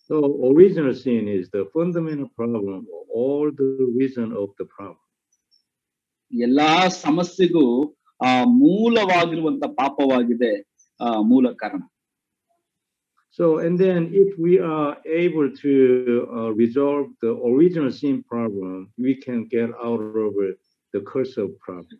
So original sin is the fundamental problem, all the reason of the problem. ಎಲ್ಲಾ ಸಮಸ್ಯೆಗೂ ಆ ಮೂಲವಾಗಿರುವಂತ ಪಾಪವಾಗಿದೆ ಆ ಮೂಲ ಕಾರಣ So, and then if we are able to uh, resolve the original sin problem, we can get out of it, the curse of problem.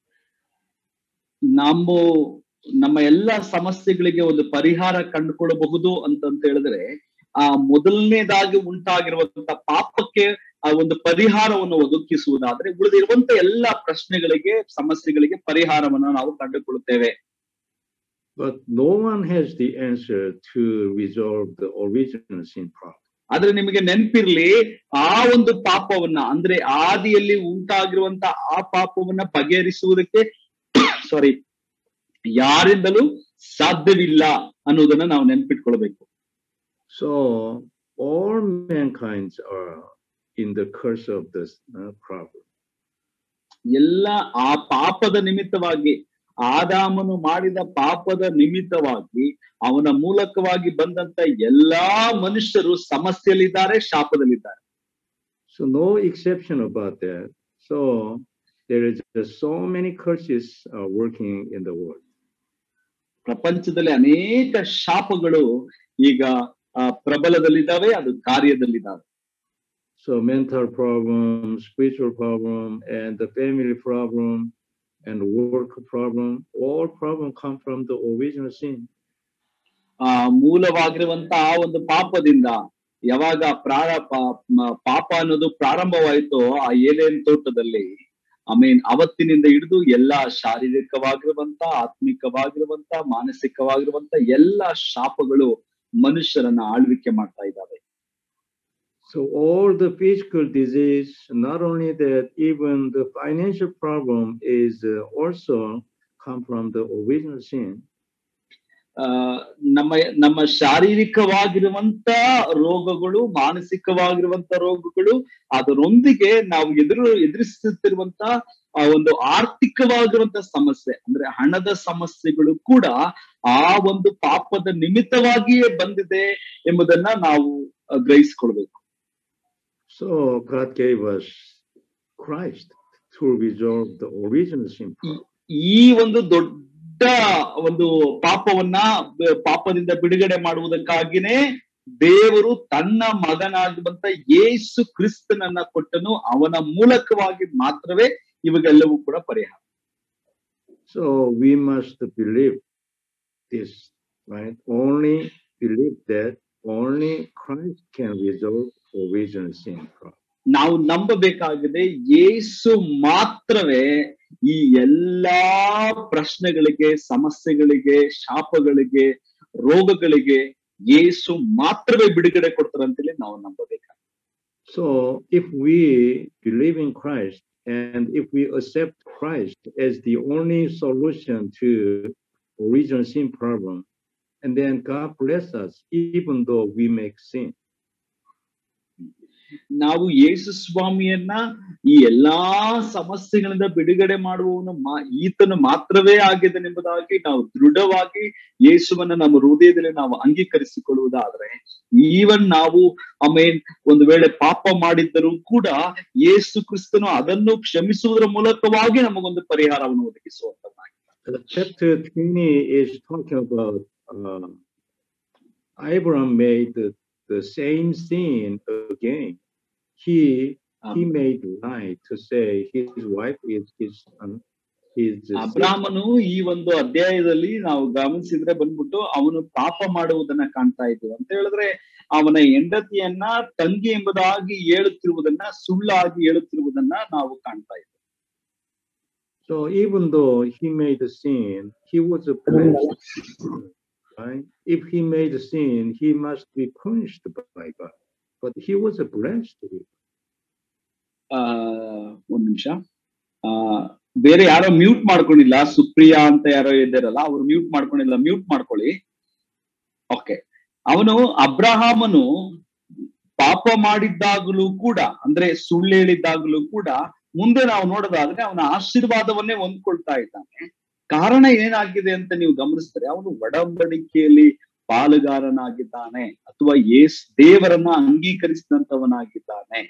ನಾವು ನಮ್ಮ ಎಲ್ಲ ಸಮಸ್ಯೆಗಳಿಗೆ ಒಂದು ಪರಿಹಾರ ಕಂಡುಕೊಳ್ಳಬಹುದು ಅಂತಂತ ಹೇಳಿದ್ರೆ ಆ ಮೊದಲನೇದಾಗಿ ಉಂಟಾಗಿರುವಂತ ಪಾಪಕ್ಕೆ ಆ ಒಂದು ಪರಿಹಾರವನ್ನು ಒದಗಿಸುವುದಾದ್ರೆ ಉಳಿದಿರುವಂತ ಎಲ್ಲಾ ಪ್ರಶ್ನೆಗಳಿಗೆ ಸಮಸ್ಯೆಗಳಿಗೆ ಪರಿಹಾರವನ್ನು ನಾವು ಕಂಡುಕೊಳ್ಳುತ್ತೇವೆ But no one has the answer to resolve the original sin problem. ಆದ್ರೆ ನಿಮಗೆ ನೆನಪಿರ್ಲಿ ಆ ಒಂದು ಪಾಪವನ್ನ ಅಂದ್ರೆ ಆದಿಯಲ್ಲಿ ಉಂಟಾಗಿರುವಂತ ಆ ಪಾಪವನ್ನ ಬಗೆಹರಿಸುವುದಕ್ಕೆ ಸಾರಿ ಯಾರಿಂದಲೂ ಸಾಧ್ಯವಿಲ್ಲ ಅನ್ನೋದನ್ನ ನಾವು ನೆನ್ಪಿಟ್ಕೊಳ್ಬೇಕು So, all mankind are in the curse of this uh, problem. ಎಲ್ಲ ಆ ಪಾಪದ ನಿಮಿತ್ತವಾಗಿ ಆದಾಮನು ಮಾಡಿದ ಪಾಪದ ನಿಮಿತ್ತವಾಗಿ ಅವನ ಮೂಲಕವಾಗಿ ಬಂದಂತ ಎಲ್ಲಾ ಮನುಷ್ಯರು ಸಮಸ್ಯೆಯಲ್ಲಿದ್ದಾರೆ ಶಾಪದಲ್ಲಿದ್ದಾರೆ So, no exception about that. So, there is just so many curses uh, working in the world. ಪ್ರಪಂಚದಲ್ಲಿ ಅನೇಕ ಶಾಪಗಳು ಈಗ ಆ, ಪ್ರಬಲದಲ್ಲಿದ್ದಾವೆ ಅದು ಕಾರ್ಯದಲ್ಲಿದ್ದಾವೆ So mental problem, spiritual problem, and the family problem, and work problem, all problem come from the original sin. ಆ ಮೂಲವಾಗಿರುವಂತ ಆ ಒಂದು ಪಾಪದಿಂದ ಯಾವಾಗ ಪ್ರಾರ ಪಾ- ಮ- ಪಾಪ ಅನ್ನೋದು ಪ್ರಾರಂಭವಾಯಿತೋ ಆ ಏಲೇನ್ ತೋಟದಲ್ಲಿ ಐ ಮೀನ್ ಅವತ್ತಿನಿಂದ ಹಿಡಿದು ಎಲ್ಲಾ ಶಾರೀರಿಕವಾಗಿರುವಂತ ಆತ್ಮಿಕವಾಗಿರುವಂತ ಮಾನಸಿಕವಾಗಿರುವಂತ ಎಲ್ಲಾ ಶಾಪಗಳು ಮನುಷ್ಯರನ್ನ ಆಳ್ವಿಕೆ ಮಾಡ್ತಾ ಇದ್ದಾವೆ So all the physical disease, not only that, even the financial problem is uh, also come from the original sin. ಆ ನಮ್ಮ ನಮ್ಮ ಶಾರೀರಿಕವಾಗಿರುವಂತ ರೋಗಗಳು ಮಾನಸಿಕವಾಗಿರುವಂತ ರೋಗಗಳು ಅದರೊಂದಿಗೆ ನಾವು ಎದುರು ಎದುರಿಸುತ್ತಿರುವಂತ ಆ ಒಂದು ಆರ್ಥಿಕವಾಗಿರುವಂತ ಸಮಸ್ಯೆ ಅಂದ್ರೆ ಹಣದ ಸಮಸ್ಯೆಗಳು ಕೂಡ ಆ ಒಂದು ಪಾಪದ ನಿಮಿತ್ತವಾಗಿಯೇ ಬಂದಿದೆ ಎಂಬುದನ್ನ ನಾವು ಆ, ಗ್ರಹಿಸ್ಕೊಳ್ಬೇಕು So God gave us Christ to resolve the original sin problem. ಈ ಒಂದು ದೊಡ್ಡ ಒಂದು ಪಾಪವನ್ನ ಬ- ಪಾಪದಿಂದ ಬಿಡುಗಡೆ ಮಾಡುವುದಕ್ಕಾಗಿನೇ ದೇವರು ತನ್ನ ಮಗನಾಗುವಂತ ಯೇಸು ಕ್ರಿಸ್ತನನ್ನ ಕೊಟ್ಟನು ಅವನ ಮೂಲಕವಾಗಿ ಮಾತ್ರವೇ ಇವಾಗೆಲ್ಲವೂ ಕೂಡ ಪರಿಹಾರ So we must believe this, right? Only believe that only Christ can resolve original sin problem. ನಾವು ನಂಬಬೇಕಾಗಿದೆ ಯೇಸು ಮಾತ್ರವೇ ಈ ಎಲ್ಲಾ ಪ್ರಶ್ನೆಗಳಿಗೆ ಸಮಸ್ಯೆಗಳಿಗೆ ಶಾಪಗಳಿಗೆ ರೋಗಗಳಿಗೆ ಯೇಸು ಮಾತ್ರವೇ ಬಿಡುಗಡೆ ಕೊಡ್ತಾರೆ ಅಂತೇಳಿ ನಾವು ನಂಬಬೇಕಾಗಿದೆ So if we believe in Christ and if we accept Christ as the only solution to original sin problem, and then God bless us even though we make sin. ನಾವು ಯೇಸು ಸ್ವಾಮಿಯನ್ನ ಈ ಎಲ್ಲಾ ಸಮಸ್ಯೆಗಳಿಂದ ಬಿಡುಗಡೆ ಮಾಡುವವನು ಮಾ- ಈತನು ಮಾತ್ರವೇ ಆಗಿದನೆಂಬುದಾಗಿ ನಾವು ದೃಢವಾಗಿ ಯೇಸುವನ್ನ ನಮ್ಮ ಹೃದಯದಲ್ಲಿ ನಾವು ಅಂಗೀಕರಿಸಿಕೊಳ್ಳುವುದಾದ್ರೆ ಈವನ್ ನಾವು ಆಮೇನ್ ಒಂದು ವೇಳೆ ಪಾಪ ಮಾಡಿದ್ದರೂ ಕೂಡ ಯೇಸು ಕ್ರಿಸ್ತನು ಅದನ್ನು ಕ್ಷಮಿಸುವುದರ ಮೂಲಕವಾಗಿ ನಮಗೊಂದು ಪರಿಹಾರವನ್ನು ಒದಗಿಸುವಂತ Uh, chapter 20 is talking about uh, Abraham made the, the same sin again. He he made lie to say his wife is his son. His sister. ಅಬ್ರಾಹ್ಮನು ಈ ಒಂದು ಅಧ್ಯಾಯದಲ್ಲಿ ನಾವು ಗಮನಿಸಿದ್ರೆ ಬಂದ್ಬಿಟ್ಟು ಅವನು ಪಾಪ ಮಾಡುವುದನ್ನ ಕಾಣ್ತಾ ಇದ್ದೀವಿ ಅಂತ ಹೇಳಿದ್ರೆ ಅವನ ಹೆಂಡತಿಯನ್ನ ತಂಗಿ ಎಂಬುದಾಗಿ ಹೇಳುತ್ತಿರುವುದನ್ನ ಸುಳ್ಳಾಗಿ ಹೇಳುತ್ತಿರುವುದನ್ನ ನಾವು ಕಾಣ್ತಾ ಇದ್ದೀವಿ So even though he made a sin, he was a blessed. Right? If he made a sin, he must be punished by God. But he was a blessed. ಆ ಒಂದ್ ನಿಮಿಷ ಆ ಬೇರೆ ಯಾರೋ ಮ್ಯೂಟ್ ಮಾಡ್ಕೊಂಡಿಲ್ಲ ಸುಪ್ರಿಯಾ ಅಂತ ಯಾರೋ ಇದ್ದಾರಲ್ಲ ಅವ್ರು ಮ್ಯೂಟ್ ಮಾಡ್ಕೊಂಡಿಲ್ಲ ಮ್ಯೂಟ್ ಮಾಡ್ಕೊಳ್ಳಿ ಓಕೆ ಅವನು ಅಬ್ರಹಾಮನು ಪಾಪ ಮಾಡಿದ್ದಾಗಲೂ ಕೂಡ ಅಂದ್ರೆ ಸುಳ್ಳು ಹೇಳಿದ್ದಾಗಲೂ ಕೂಡ ಮುಂದೆ ನಾವು ನೋಡೋದಾದ್ರೆ ಅವನ ಆಶೀರ್ವಾದವನ್ನೇ ಹೊಂದ್ಕೊಳ್ತಾ ಇದ್ದಾನೆ ಕಾರಣ ಏನಾಗಿದೆ ಅಂತ ನೀವು ಗಮನಿಸಿದ್ರೆ ಅವನು ಒಡಂಬಡಿಕೆಯಲ್ಲಿ ಪಾಲುಗಾರನಾಗಿದ್ದಾನೆ ಅಥವಾ ಏಸ್ ದೇವರನ್ನ ಅಂಗೀಕರಿಸಿದಂತವನಾಗಿದ್ದಾನೆ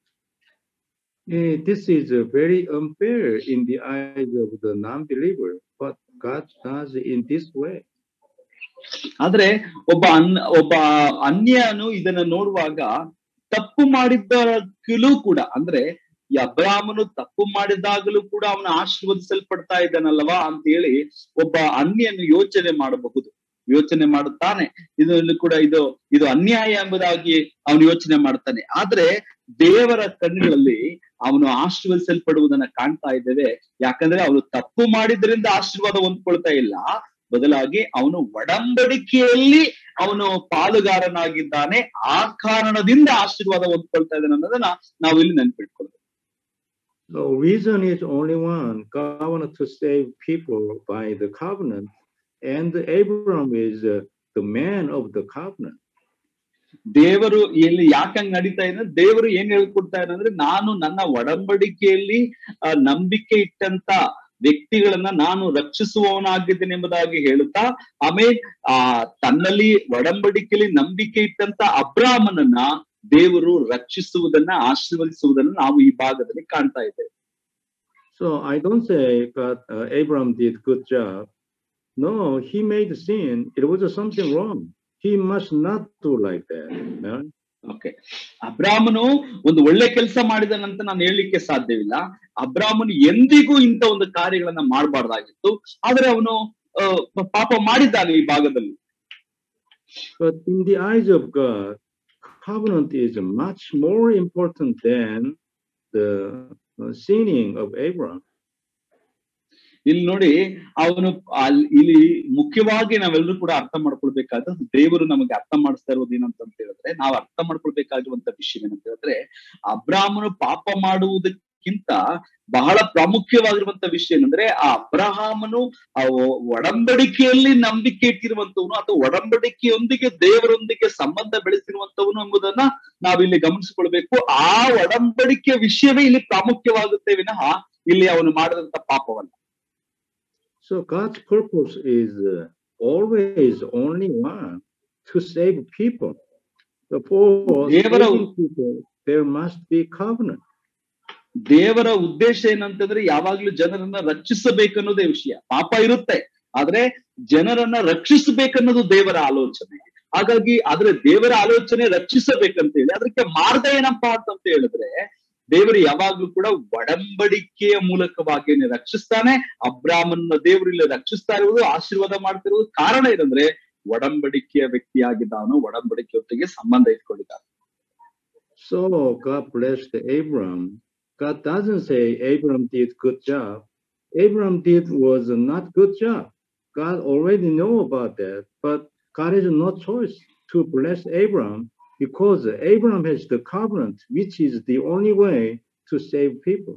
Eh, this is uh, very unfair in the eyes of the non-believer, but God does in this way. ಆದ್ರೆ ಒಬ್ಬ ಅನ್ ಒಬ್ಬ ಅನ್ಯನು ಇದನ್ನ ನೋಡುವಾಗ ತಪ್ಪು ಮಾಡಿದ್ದಕ್ಕೂ ಕೂಡ ಅಂದ್ರೆ ಈ ಅಬ್ರಾಮನು ತಪ್ಪು ಮಾಡಿದಾಗಲೂ ಕೂಡ ಅವನು ಆಶೀರ್ವದಿಸಲ್ಪಡ್ತಾ ಇದ್ದಾನಲ್ವಾ ಅಂತ ಹೇಳಿ ಒಬ್ಬ ಅನ್ಯನು ಯೋಚನೆ ಮಾಡಬಹುದು ಯೋಚನೆ ಮಾಡುತ್ತಾನೆ ಇದರಲ್ಲಿ ಕೂಡ ಇದು ಇದು ಅನ್ಯಾಯ ಎಂಬುದಾಗಿ ಅವನು ಯೋಚನೆ ಮಾಡ್ತಾನೆ ಆದ್ರೆ ದೇವರ ಕಣ್ಣುಗಳಲ್ಲಿ ಅವನು ಆಶೀರ್ವದಿಸಲ್ಪಡುವುದನ್ನ ಕಾಣ್ತಾ ಇದ್ದೇವೆ ಯಾಕಂದ್ರೆ ಅವನು ತಪ್ಪು ಮಾಡಿದ್ರಿಂದ ಆಶೀರ್ವಾದ ಹೊಂದ್ಕೊಳ್ತಾ ಇಲ್ಲ ಬದಲಾಗಿ ಅವನು ಒಡಂಬಡಿಕೆಯಲ್ಲಿ ಅವನು ಪಾಲುಗಾರನಾಗಿದ್ದಾನೆ ಆ ಕಾರಣದಿಂದ ಆಶೀರ್ವಾದ ಹೊಂದ್ಕೊಳ್ತಾ ಇದ್ದಾನೆ ಅನ್ನೋದನ್ನ ನಾವು ಇಲ್ಲಿ ನೆನ್ಪಿಟ್ಕೊಳ್ಬೇಕು The reason is only one, God wanted to save people by the covenant, and Abraham is uh, the man of the covenant. ದೇವರು ಎಲ್ಲಿ ಯಾಕಂಗ್ ನಡೀತಾ ಇದೆ ದೇವರು ಏನ್ ಹೇಳ್ಕೊಡ್ತಾ ಇದ್ದಾರೆ ನಾನು ನನ್ನ ಒಡಂಬಡಿಕೆಯಲ್ಲಿ ಆ, ನಂಬಿಕೆ ಇಟ್ಟಂತ ವ್ಯಕ್ತಿಗಳನ್ನ ನಾನು ರಕ್ಷಿಸುವವನಾಗಿದ್ದೇನೆ ಎಂಬುದಾಗಿ ಹೇಳುತ್ತಾ ಆಮೇಲೆ ಆ ತನ್ನಲ್ಲಿ ಒಡಂಬಡಿಕೆಯಲ್ಲಿ ನಂಬಿಕೆ ಇಟ್ಟಂತ ಅಬ್ರಾಹ್ಮನನ್ನ ದೇವರು ರಕ್ಷಿಸುವುದನ್ನ ಆಶೀರ್ವದಿಸುವುದನ್ನ ನಾವು ಈ ಭಾಗದಲ್ಲಿ ಕಾಣ್ತಾ ಇದ್ದೇವೆ So I don't say God, uh, Abraham did good job. No, he made sin. It was something wrong. He must not do like that. man. Okay ಅಬ್ರಾಹ್ಮನು ಒಂದು ಒಳ್ಳೆ ಕೆಲಸ ಮಾಡಿದನಂತ ನಾನು ಹೇಳಲಿಕ್ಕೆ ಸಾಧ್ಯವಿಲ್ಲ ಅಬ್ರಾಹ್ಮನು ಎಂದಿಗೂ ಇಂಥ ಒಂದು ಕಾರ್ಯಗಳನ್ನ ಮಾಡಬಾರ್ದಾಗಿತ್ತು ಆದ್ರೆ ಅವನು ಆ, ಪಾಪ ಮಾಡಿದ್ದಾನೆ ಈ ಭಾಗದಲ್ಲಿ But in the eyes of God, covenant is much more important than the uh, sinning of Abraham. ಇಲ್ಲಿ ನೋಡಿ ಅವನು ಅಲ್- ಇಲ್ಲಿ ಮುಖ್ಯವಾಗಿ ನಾವೆಲ್ಲರೂ ಕೂಡ ಅರ್ಥ ಮಾಡ್ಕೊಳ್ಬೇಕಾದ ದೇವರು ನಮಗೆ ಅರ್ಥ ಮಾಡಿಸ್ತಾ ಇರೋದು ಏನಂತ ಅಂತ ಹೇಳಿದ್ರೆ ನಾವು ಅರ್ಥ ಮಾಡ್ಕೊಳ್ಬೇಕಾಗಿರುವಂತ ವಿಷಯ ಏನಂತ ಹೇಳಿದ್ರೆ ಅಬ್ರಾಹ್ಮನು ಪಾಪ ಮಾಡುವುದಕ್ಕಿಂತ ಬಹಳ ಪ್ರಾಮುಖ್ಯವಾಗಿರುವಂತ ವಿಷಯ ಏನಂದ್ರೆ ಆ ಅಬ್ರಹಾಮನು ಆ ಒ- ಒಡಂಬಡಿಕೆಯಲ್ಲಿ ನಂಬಿಕೆ ಇಟ್ಟಿರುವಂತವನು ಅಥವಾ ಒಡಂಬಡಿಕೆಯೊಂದಿಗೆ ದೇವರೊಂದಿಗೆ ಸಂಬಂಧ ಬೆಳೆಸಿರುವಂತವನು ಎಂಬುದನ್ನ ನಾವಿಲ್ಲಿ ಗಮನಿಸಿಕೊಳ್ಬೇಕು ಆ ಒಡಂಬಡಿಕೆಯ ವಿಷಯವೇ ಇಲ್ಲಿ ಪ್ರಾಮುಖ್ಯವಾಗುತ್ತೆ ವಿನಃ ಇಲ್ಲಿ ಅವನು ಮಾಡಿದಂತ ಪಾಪವಲ್ಲ So God's purpose is uh, always only one to save people. So for ದೇವರ- saving people, there must be covenant. ದೇವರ ಉದ್ದೇಶ ಏನಂತಂದ್ರೆ ಯಾವಾಗ್ಲೂ ಜನರನ್ನ ರಕ್ಷಿಸಬೇಕನ್ನೋದೇ ವಿಷಯ ಪಾಪ ಇರುತ್ತೆ ಆದ್ರೆ ಜನರನ್ನ ರಕ್ಷಿಸಬೇಕನ್ನೋದು ದೇವರ ಆಲೋಚನೆ ಹಾಗಾಗಿ ಆದ್ರೆ ದೇವರ ಆಲೋಚನೆ ರಕ್ಷಿಸಬೇಕಂತ ಹೇಳಿ ಅದಕ್ಕೆ ಮಾರ್ಗ ಏನಪ್ಪಾ ಅಂತಂತ ಹೇಳಿದ್ರೆ ದೇವರು ಯಾವಾಗ್ಲೂ ಕೂಡ ಒಡಂಬಡಿಕೆಯ ಮೂಲಕವಾಗಿ ರಕ್ಷಿಸ್ತಾನೆ ಅಬ್ರಾಹ್ಮನ್ನ ದೇವರು ಇಲ್ಲಿ ರಕ್ಷಿಸ್ತಾ ಇರುವುದು ಆಶೀರ್ವಾದ ಮಾಡ್ತಿರುವುದು ಕಾರಣ ಏನಂದ್ರೆ ಒಡಂಬಡಿಕೆಯ ವ್ಯಕ್ತಿಯಾಗಿದ್ದಾನು ಒಡಂಬಡಿಕೆಯೊಟ್ಟಿಗೆ ಸಂಬಂಧ ಇಟ್ಕೊಂಡಿದ್ದಾನೆ So God blessed Abram. God doesn't say Abram did good job. Abram did was a not good job. God already know about that, but God has no choice to bless Abram because Abram has the covenant, which is the only way to save people.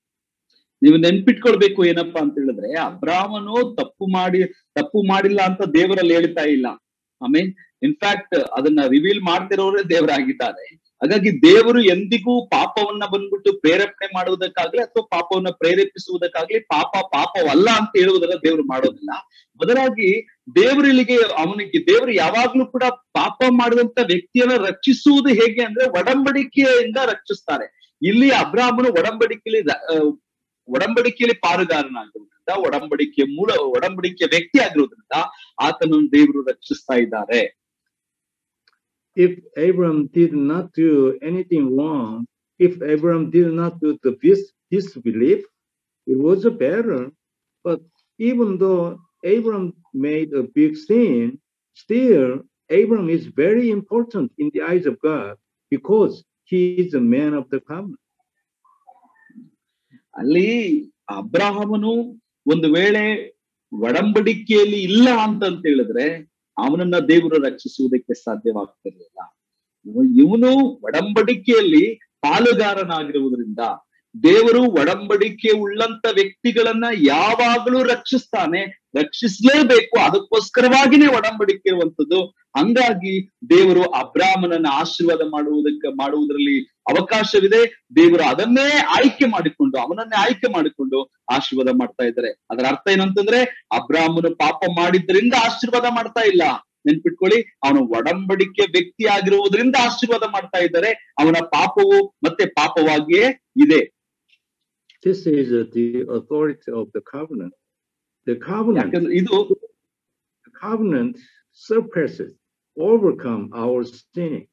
ನೀವು ನೆನ್ಪಿಟ್ಕೊಳ್ಬೇಕು ಏನಪ್ಪಾ ಅಂತ ಹೇಳಿದ್ರೆ ಅಬ್ರಾಹ್ಮನು ತಪ್ಪು ಮಾಡಿ ತಪ್ಪು ಮಾಡಿಲ್ಲ ಅಂತ ದೇವರಲ್ಲಿ ಹೇಳ್ತಾ ಇಲ್ಲ ಆಮೇಲೆ ಇನ್ಫ್ಯಾಕ್ಟ್ ಅದನ್ನ ರಿವೀಲ್ ಮಾಡ್ತಿರೋರೇ ದೇವರಾಗಿದ್ದಾರೆ ಹಾಗಾಗಿ ದೇವರು ಎಂದಿಗೂ ಪಾಪವನ್ನ ಬಂದ್ಬಿಟ್ಟು ಪ್ರೇರೇಪಣೆ ಮಾಡುವುದಕ್ಕಾಗ್ಲಿ ಅಥವಾ ಪಾಪವನ್ನ ಪ್ರೇರೇಪಿಸುವುದಕ್ಕಾಗ್ಲಿ ಪಾಪ ಪಾಪವಲ್ಲ ಅಂತ ಹೇಳುವುದನ್ನ ದೇವರು ಮಾಡೋದಿಲ್ಲ ಬದಲಾಗಿ ದೇವರು ಇಲ್ಲಿಗೆ ಅವನಿಗೆ ದೇವರು ಯಾವಾಗ್ಲೂ ಕೂಡ ಪಾಪ ಮಾಡಿದಂತ ವ್ಯಕ್ತಿಯನ್ನ ರಕ್ಷಿಸುವುದು ಹೇಗೆ ಅಂದ್ರೆ ಒಡಂಬಡಿಕೆಯಿಂದ ರಕ್ಷಿಸ್ತಾರೆ ಇಲ್ಲಿ ಅಬ್ರಾಹ್ಮನು ಒಡಂಬಡಿಕೆಯಲ್ಲಿ ರ- ಆ, ಒಡಂಬಡಿಕೆಯಲ್ಲಿ ಪಾಲುಗಾರನಾಗಿರುವುದರಿಂದ ಒಡಂಬಡಿಕೆಯ ಮೂಲ ಒಡಂಬಡಿಕೆಯ ವ್ಯಕ್ತಿ ಆಗಿರುವುದರಿಂದ ಆತನನ್ನು ದೇವರು ರಕ್ಷಿಸ್ತಾ ಇದ್ದಾರೆ If Abram did not do anything wrong, if Abram did not do the dis- disbelief, it was better. But even though Abram made a big sin, still Abram is very important in the eyes of God because he is a man of the covenant. ಅಲ್ಲಿ ಅಬ್ರಾಹಮನು ಒಂದು ವೇಳೆ ಒಡಂಬಡಿಕೆಯಲ್ಲಿ ಇಲ್ಲ ಅಂತಂತ ಹೇಳಿದ್ರೆ ಅವನನ್ನ ದೇವರು ರಕ್ಷಿಸುವುದಕ್ಕೆ ಸಾಧ್ಯವಾಗ್ತಿರ್ಲಿಲ್ಲ ಇವನು ಒಡಂಬಡಿಕೆಯಲ್ಲಿ ಪಾಲುಗಾರನಾಗಿರುವುದರಿಂದ ದೇವರು ಒಡಂಬಡಿಕೆ ಉಳ್ಳಂತ ವ್ಯಕ್ತಿಗಳನ್ನ ಯಾವಾಗಲೂ ರಕ್ಷಿಸ್ತಾನೆ ರಕ್ಷಿಸಲೇಬೇಕು ಅದಕ್ಕೋಸ್ಕರವಾಗಿನೇ ಒಡಂಬಡಿಕೆ ಇರುವಂತದ್ದು ಹಂಗಾಗಿ ದೇವರು ಅಬ್ರಾಹ್ಮನನ್ನ ಆಶೀರ್ವಾದ ಮಾಡುವುದಕ್ಕೆ ಮಾಡುವುದರಲ್ಲಿ ಅವಕಾಶವಿದೆ ದೇವರು ಅದನ್ನೇ ಆಯ್ಕೆ ಮಾಡಿಕೊಂಡು ಅವನನ್ನೇ ಆಯ್ಕೆ ಮಾಡಿಕೊಂಡು ಆಶೀರ್ವಾದ ಮಾಡ್ತಾ ಇದ್ದಾರೆ ಅದರ ಅರ್ಥ ಏನಂತಂದ್ರೆ ಅಬ್ರಾಹ್ಮನು ಪಾಪ ಮಾಡಿದ್ರಿಂದ ಆಶೀರ್ವಾದ ಮಾಡ್ತಾ ಇಲ್ಲ ನೆನ್ಪಿಟ್ಕೊಳ್ಳಿ ಅವನು ಒಡಂಬಡಿಕೆ ವ್ಯಕ್ತಿ ಆಗಿರುವುದರಿಂದ ಆಶೀರ್ವಾದ ಮಾಡ್ತಾ ಇದ್ದಾರೆ ಅವನ ಪಾಪವು ಮತ್ತೆ ಪಾಪವಾಗಿಯೇ ಇದೆ This is uh, the authority of the covenant. The covenant, ಯಾಕಂದ್ರೆ ಇದು the covenant surpasses, overcome our sinning.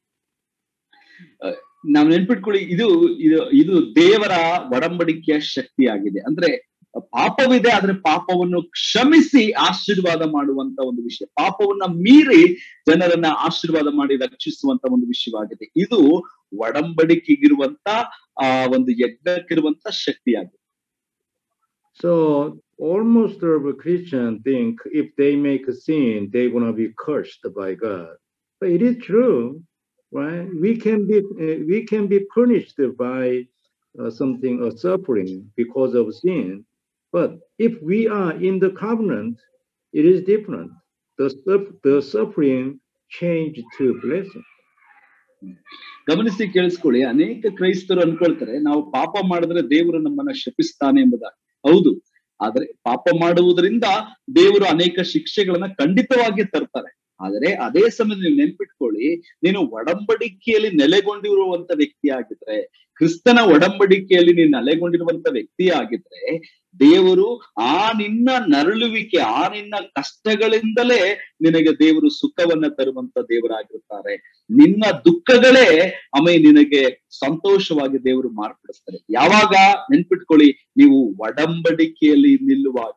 ನಾವು ನೆನ್ಪಿಟ್ಕೊಳ್ಳಿ ಇದು ಇದು ಇದು ದೇವರ ಒಡಂಬಡಿಕೆಯ ಶಕ್ತಿ ಆಗಿದೆ ಅಂದ್ರೆ ಪಾಪವಿದೆ ಆದ್ರೆ ಪಾಪವನ್ನು ಕ್ಷಮಿಸಿ ಆಶೀರ್ವಾದ ಮಾಡುವಂತ ಒಂದು ವಿಷಯ ಪಾಪವನ್ನ ಮೀರಿ ಜನರನ್ನ ಆಶೀರ್ವಾದ ಮಾಡಿ ರಕ್ಷಿಸುವಂತ ಒಂದು ವಿಷಯವಾಗಿದೆ ಇದು ಒಡಂಬಡಿಕೆಗಿರುವಂತ ಆ ಒಂದು ಯಜ್ಞಕ್ಕಿರುವಂತ ಶಕ್ತಿಯಾಗಿದೆ So almost every Christian think if they make a sin, they're gonna be cursed by God. But it is true, right? We can be uh, we can be punished by uh, something or suffering because of sin. But if we are in the covenant, it is different. The suff- the suffering change to blessing. ಗಮನಿಸಿ ಕೇಳಿಸ್ಕೊಳ್ಳಿ ಅನೇಕ ಕ್ರೈಸ್ತರು ಅನ್ಕೊಳ್ತಾರೆ ನಾವು ಪಾಪ ಮಾಡಿದ್ರೆ ದೇವರು ನಮ್ಮನ್ನ ಶಪಿಸ್ತಾನೆ ಎಂಬುದಾಗಿ ಹೌದು ಆದ್ರೆ ಪಾಪ ಮಾಡುವುದರಿಂದ ದೇವರು ಅನೇಕ ಶಿಕ್ಷೆಗಳನ್ನ ಖಂಡಿತವಾಗಿ ತರ್ತಾರೆ ಆದರೆ ಅದೇ ಸಮಯದಲ್ಲಿ ನೀವು ನೆನ್ಪಿಟ್ಕೊಳ್ಳಿ ನೀನು ಒಡಂಬಡಿಕೆಯಲ್ಲಿ ನೆಲೆಗೊಂಡಿರುವಂತ ವ್ಯಕ್ತಿ ಆಗಿದ್ರೆ ಕ್ರಿಸ್ತನ ಒಡಂಬಡಿಕೆಯಲ್ಲಿ ನೀನು ನೆಲೆಗೊಂಡಿರುವಂತ ವ್ಯಕ್ತಿ ಆಗಿದ್ರೆ ದೇವರು ಆ ನಿನ್ನ ನರಳುವಿಕೆ ಆ ನಿನ್ನ ಕಷ್ಟಗಳಿಂದಲೇ ನಿನಗೆ ದೇವರು ಸುಖವನ್ನ ತರುವಂತ ದೇವರಾಗಿರುತ್ತಾರೆ ನಿನ್ನ ದುಃಖಗಳೇ ಆಮೇಲೆ ನಿನಗೆ ಸಂತೋಷವಾಗಿ ದೇವರು ಮಾರ್ಪಡಿಸ್ತಾರೆ ಯಾವಾಗ ನೆನ್ಪಿಟ್ಕೊಳ್ಳಿ ನೀವು ಒಡಂಬಡಿಕೆಯಲ್ಲಿ ನಿಲ್ಲುವಾಗ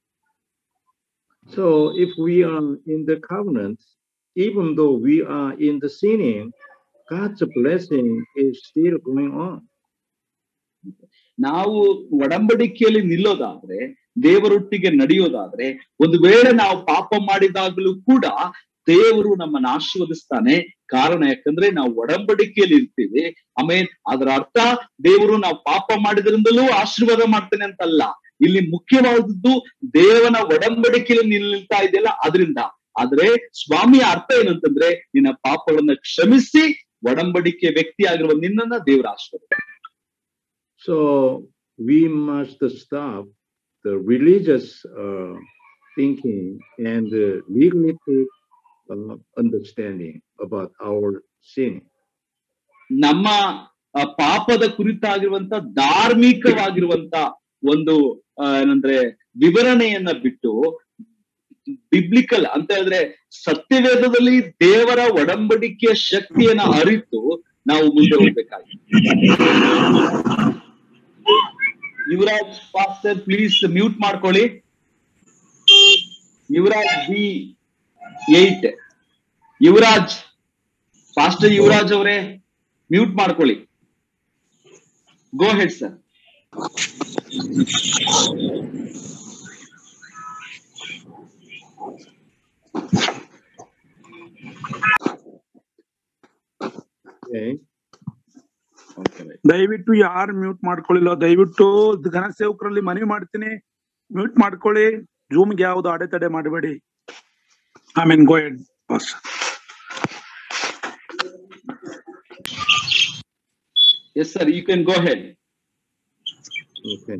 So if we are in the covenant, even though we are in the sinning, God's blessing is still going on. ನಾವು ಒಡಂಬಡಿಕೆಯಲ್ಲಿ ನಿಲ್ಲೋದಾದ್ರೆ ದೇವರೊಟ್ಟಿಗೆ ನಡೆಯೋದಾದ್ರೆ ಒಂದು ವೇಳೆ ನಾವು ಪಾಪ ಮಾಡಿದಾಗಲೂ ಕೂಡ ದೇವರು ನಮ್ಮನ್ನ ಆಶೀರ್ವದಿಸ್ತಾನೆ ಕಾರಣ ಯಾಕಂದ್ರೆ ನಾವು ಒಡಂಬಡಿಕೆಯಲ್ಲಿ ಇರ್ತೀವಿ ಆಮೇಲೆ ಅದರ ಅರ್ಥ ದೇವರು ನಾವು ಪಾಪ ಮಾಡಿದ್ರಿಂದಲೂ ಆಶೀರ್ವಾದ ಮಾಡ್ತಾನೆ ಅಂತಲ್ಲ ಇಲ್ಲಿ ಮುಖ್ಯವಾದದ್ದು ದೇವನ ಒಡಂಬಡಿಕೆಯಲ್ಲಿ ನಿಲ್ತಾ ಇದೆಯಲ್ಲ ಅದರಿಂದ ಆದ್ರೆ ಸ್ವಾಮಿಯ ಅರ್ಥ ಏನಂತಂದ್ರೆ ನಿನ್ನ ಪಾಪಗಳನ್ನ ಕ್ಷಮಿಸಿ ಒಡಂಬಡಿಕೆ ವ್ಯಕ್ತಿ ಆಗಿರುವ ನಿನ್ನನ್ನ ದೇವರ ಆಶೀರ್ವಾದ So we must stop the religious uh, thinking and the legalistic uh, understanding about our sin. ನಮ್ಮ ಆ, ಪಾಪದ ಕುರಿತಾಗಿರುವಂತ ಧಾರ್ಮಿಕವಾಗಿರುವಂತ ಒಂದು ಆ, ಏನಂದ್ರೆ ವಿವರಣೆಯನ್ನ ಬಿಟ್ಟು ಬಿಬ್ಲಿಕಲ್ ಅಂತ ಹೇಳಿದ್ರೆ ಸತ್ಯವೇದದಲ್ಲಿ ದೇವರ ಒಡಂಬಡಿಕೆಯ ಶಕ್ತಿಯನ್ನ ಅರಿತು ನಾವು ಮುಂದೆ ಹೋಗ್ಬೇಕಾಗಿದೆ ಯುವರಾಜ್ ಪಾಸ್ಟರ್ ಪ್ಲೀಸ್ ಮ್ಯೂಟ್ ಮಾಡ್ಕೊಳ್ಳಿ Yuvaraj B eight Yuvaraj pastor Yuvaraj ಅವರೇ ಮ್ಯೂಟ್ ಮಾಡ್ಕೊಳ್ಳಿ ಗೋ ಹೆಡ್ ಸರ್ Okay. ದಯವಿಟ್ಟು ಯಾರು ಮ್ಯೂಟ್ ಮಾಡ್ಕೊಳ್ಳಿಲ್ಲ ದಯವಿಟ್ಟು ಘನ ಸೇವಕರಲ್ಲಿ ಮನವಿ ಮಾಡ್ತೀನಿ ಮ್ಯೂಟ್ ಮಾಡ್ಕೊಳ್ಳಿ ಜೂಮ್ಗೆ ಯಾವ್ದು ಅಡೆತಡೆ ಮಾಡಬೇಡಿ I mean go ahead boss yes sir you can go ahead Okay.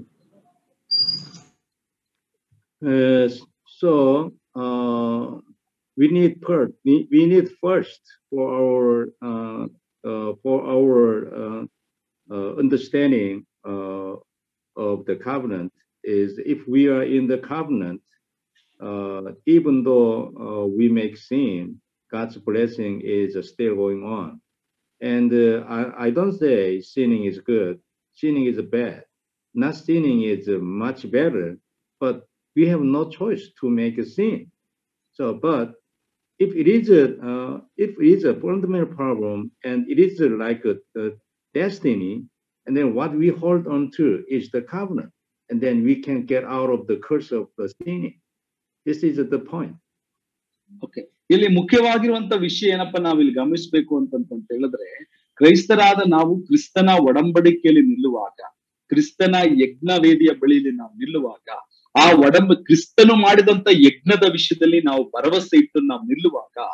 Uh, so uh, we need first we, we need first for our uh, uh, for our uh, uh, understanding uh, of the covenant is if we are in the covenant, uh, even though uh, we make sin, God's blessing is still going on. And uh, I, I don't say sinning is good, sinning is bad not sinning is uh, much better, but we have no choice to make a sin. So, but if it is a uh, if it is a fundamental problem and it is uh, like a, a destiny, and then what we hold on to is the covenant, and then we can get out of the curse of the sinning. This is the point. Okay ಇಲ್ಲಿ ಮುಖ್ಯವಾಗಿರುವಂತ ವಿಷಯ ಏನಪ್ಪ ನಾವ್ ಇಲ್ಲಿ ಗಮನಿಸ್ಬೇಕು ಅಂತಂತ ಹೇಳಿದ್ರೆ ಕ್ರೈಸ್ತರಾದ ನಾವು ಕ್ರಿಸ್ತನ ಒಡಂಬಡಿಕೆಯಲ್ಲಿ ನಿಲ್ಲುವಾಗ ಕ್ರಿಸ್ತನ ಯಜ್ಞ ವೇದಿಯ ಬಳಿಯಲ್ಲಿ ನಾವು ನಿಲ್ಲುವಾಗ ಆ ಒಡಂಬ ಕ್ರಿಸ್ತನು ಮಾಡಿದಂತ ಯಜ್ಞದ ವಿಷಯದಲ್ಲಿ ನಾವು ಭರವಸೆ ಇಟ್ಟು ನಾವು ನಿಲ್ಲುವಾಗ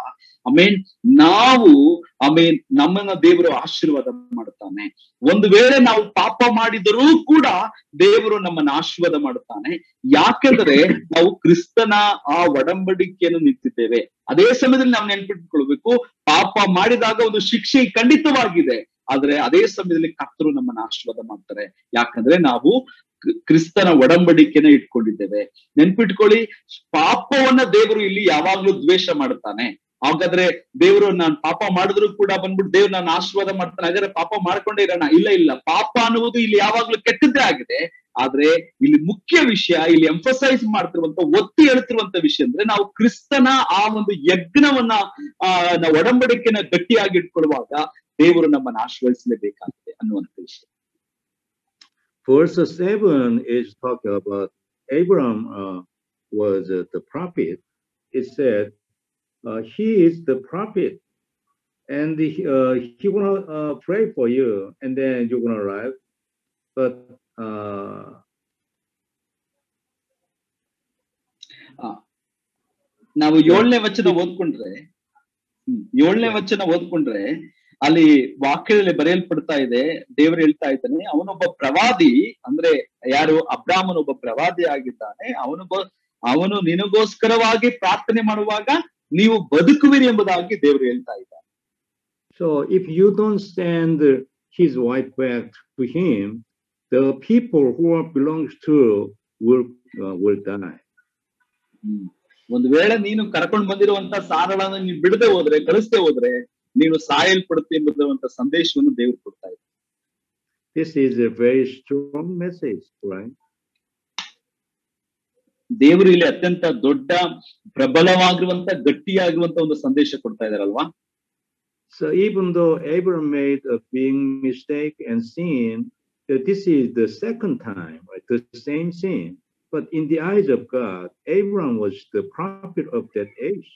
ಆಮೇನ್ ನಾವು ಆಮೇನ್ ನಮ್ಮನ್ನ ದೇವರು ಆಶೀರ್ವಾದ ಮಾಡುತ್ತಾನೆ ಒಂದು ವೇಳೆ ನಾವು ಪಾಪ ಮಾಡಿದರೂ ಕೂಡ ದೇವರು ನಮ್ಮನ್ನ ಆಶೀರ್ವಾದ ಮಾಡುತ್ತಾನೆ ಯಾಕೆಂದ್ರೆ ನಾವು ಕ್ರಿಸ್ತನ ಆ ಒಡಂಬಡಿಕೆಯನ್ನು ನಿಂತಿದ್ದೇವೆ ಅದೇ ಸಮಯದಲ್ಲಿ ನಾವು ನೆನ್ಪಿಟ್ಕೊಳ್ಬೇಕು ಪಾಪ ಮಾಡಿದಾಗ ಒಂದು ಶಿಕ್ಷೆ ಖಂಡಿತವಾಗಿದೆ ಆದ್ರೆ ಅದೇ ಸಮಯದಲ್ಲಿ ಕರ್ತರು ನಮ್ಮನ್ನ ಆಶೀರ್ವಾದ ಮಾಡ್ತಾರೆ ಯಾಕಂದ್ರೆ ನಾವು ಕ್ರಿ- ಕ್ರಿಸ್ತನ ಒಡಂಬಡಿಕೆನ ಇಟ್ಕೊಂಡಿದ್ದೇವೆ ನೆನ್ಪಿಟ್ಕೊಳ್ಳಿ ಪಾಪವನ್ನ ದೇವರು ಇಲ್ಲಿ ಯಾವಾಗ್ಲೂ ದ್ವೇಷ ಮಾಡುತ್ತಾನೆ ಹಾಗಾದ್ರೆ ದೇವರು ನಾನ್ ಪಾಪ ಮಾಡಿದ್ರು ಕೂಡ ಬಂದ್ಬಿಟ್ಟು ದೇವ್ರು ನಾನು ಆಶೀರ್ವಾದ ಮಾಡ್ತಾನೆ ಹಾಗಾದ್ರೆ ಪಾಪ ಮಾಡ್ಕೊಂಡೇ ಇರೋಣ ಇಲ್ಲ ಇಲ್ಲ ಪಾಪ ಅನ್ನುವುದು ಇಲ್ಲಿ ಯಾವಾಗ್ಲೂ ಕೆಟ್ಟದ್ದೇ ಆಗಿದೆ ಆದ್ರೆ ಇಲ್ಲಿ ಮುಖ್ಯ ವಿಷಯ ಇಲ್ಲಿ ಎಂಫಸೈಸ್ ಮಾಡ್ತಿರುವಂತ ಒತ್ತಿ ಹೇಳ್ತಿರುವಂತ ವಿಷಯ ಅಂದ್ರೆ ನಾವು ಕ್ರಿಸ್ತನ ಆ ಒಂದು ಯಜ್ಞವನ್ನ ಆ ನಾವು ಒಡಂಬಡಿಕೆನ ಗಟ್ಟಿಯಾಗಿ ಇಟ್ಕೊಳ್ಳುವಾಗ ದೇವರು ನಮ್ಮನ್ನ ಆಶೀರ್ವದಿಸಲೇಬೇಕಾಗಿದೆ ಅನ್ನುವಂತ ವಿಷಯ Verse seven is talking about Abraham uh, was uh, the prophet. It said uh, he is the prophet, and he, uh, he gonna uh, pray for you, and then you're gonna arrive. But uh, ನಾವು ಏಳನೇ ವಚನ ಓದ್ಕೊಂಡ್ರೆ ಹ್ಮ್, ಏಳನೇ ವಚನ ಓದ್ಕೊಂಡ್ರೆ ಅಲ್ಲಿ ವಾಕ್ಯದಲ್ಲಿ ಬರೆಯಲ್ಪಡ್ತಾ ಇದೆ ದೇವರು ಹೇಳ್ತಾ ಇದ್ದಾನೆ ಅವನೊಬ್ಬ ಪ್ರವಾದಿ ಅಂದ್ರೆ ಯಾರು ಅಬ್ರಾಹ್ಮನ್ ಒಬ್ಬ ಪ್ರವಾದಿ ಆಗಿದ್ದಾನೆ ಅವನೊಬ್ಬ ಅವನು ನಿನಗೋಸ್ಕರವಾಗಿ ಪ್ರಾರ್ಥನೆ ಮಾಡುವಾಗ ನೀವು ಬದುಕುವಿರಿ ಎಂಬುದಾಗಿ ದೇವರು ಹೇಳ್ತಾ ಇದ್ದಾನೆ so if you don't send his wife back to him, the people who are belongs to will uh, will die. ಹ್ಮ್. ಒಂದು ವೇಳೆ ನೀನು ಕರ್ಕೊಂಡು ಬಂದಿರುವಂತ ಸಾರಳನ್ನ ನೀನು ಬಿಡದೆ ಹೋದ್ರೆ ಕಳಿಸದೆ ಹೋದ್ರೆ ನೀನು ಸಾಯಲ್ಪಡುತ್ತೆ ಎಂಬುದರಂತ ಸಂದೇಶವನ್ನು ದೇವರು ಕೊಡ್ತಾ ಇದ್ದಾರೆ This is a very strong message, right? ದೇವರು ಇಲ್ಲಿ ಅತ್ಯಂತ ದೊಡ್ಡ ಪ್ರಬಲವಾಗಿರುವಂತ ಗಟ್ಟಿಯಾಗಿರುವಂತ ಒಂದು ಸಂದೇಶ ಕೊಡ್ತಾ ಇದಾರಲ್ವಾ So even though Abraham made a big mistake and sin, uh, this is the second time, right? The same sin. But in the eyes of God, Abraham was the prophet of that age.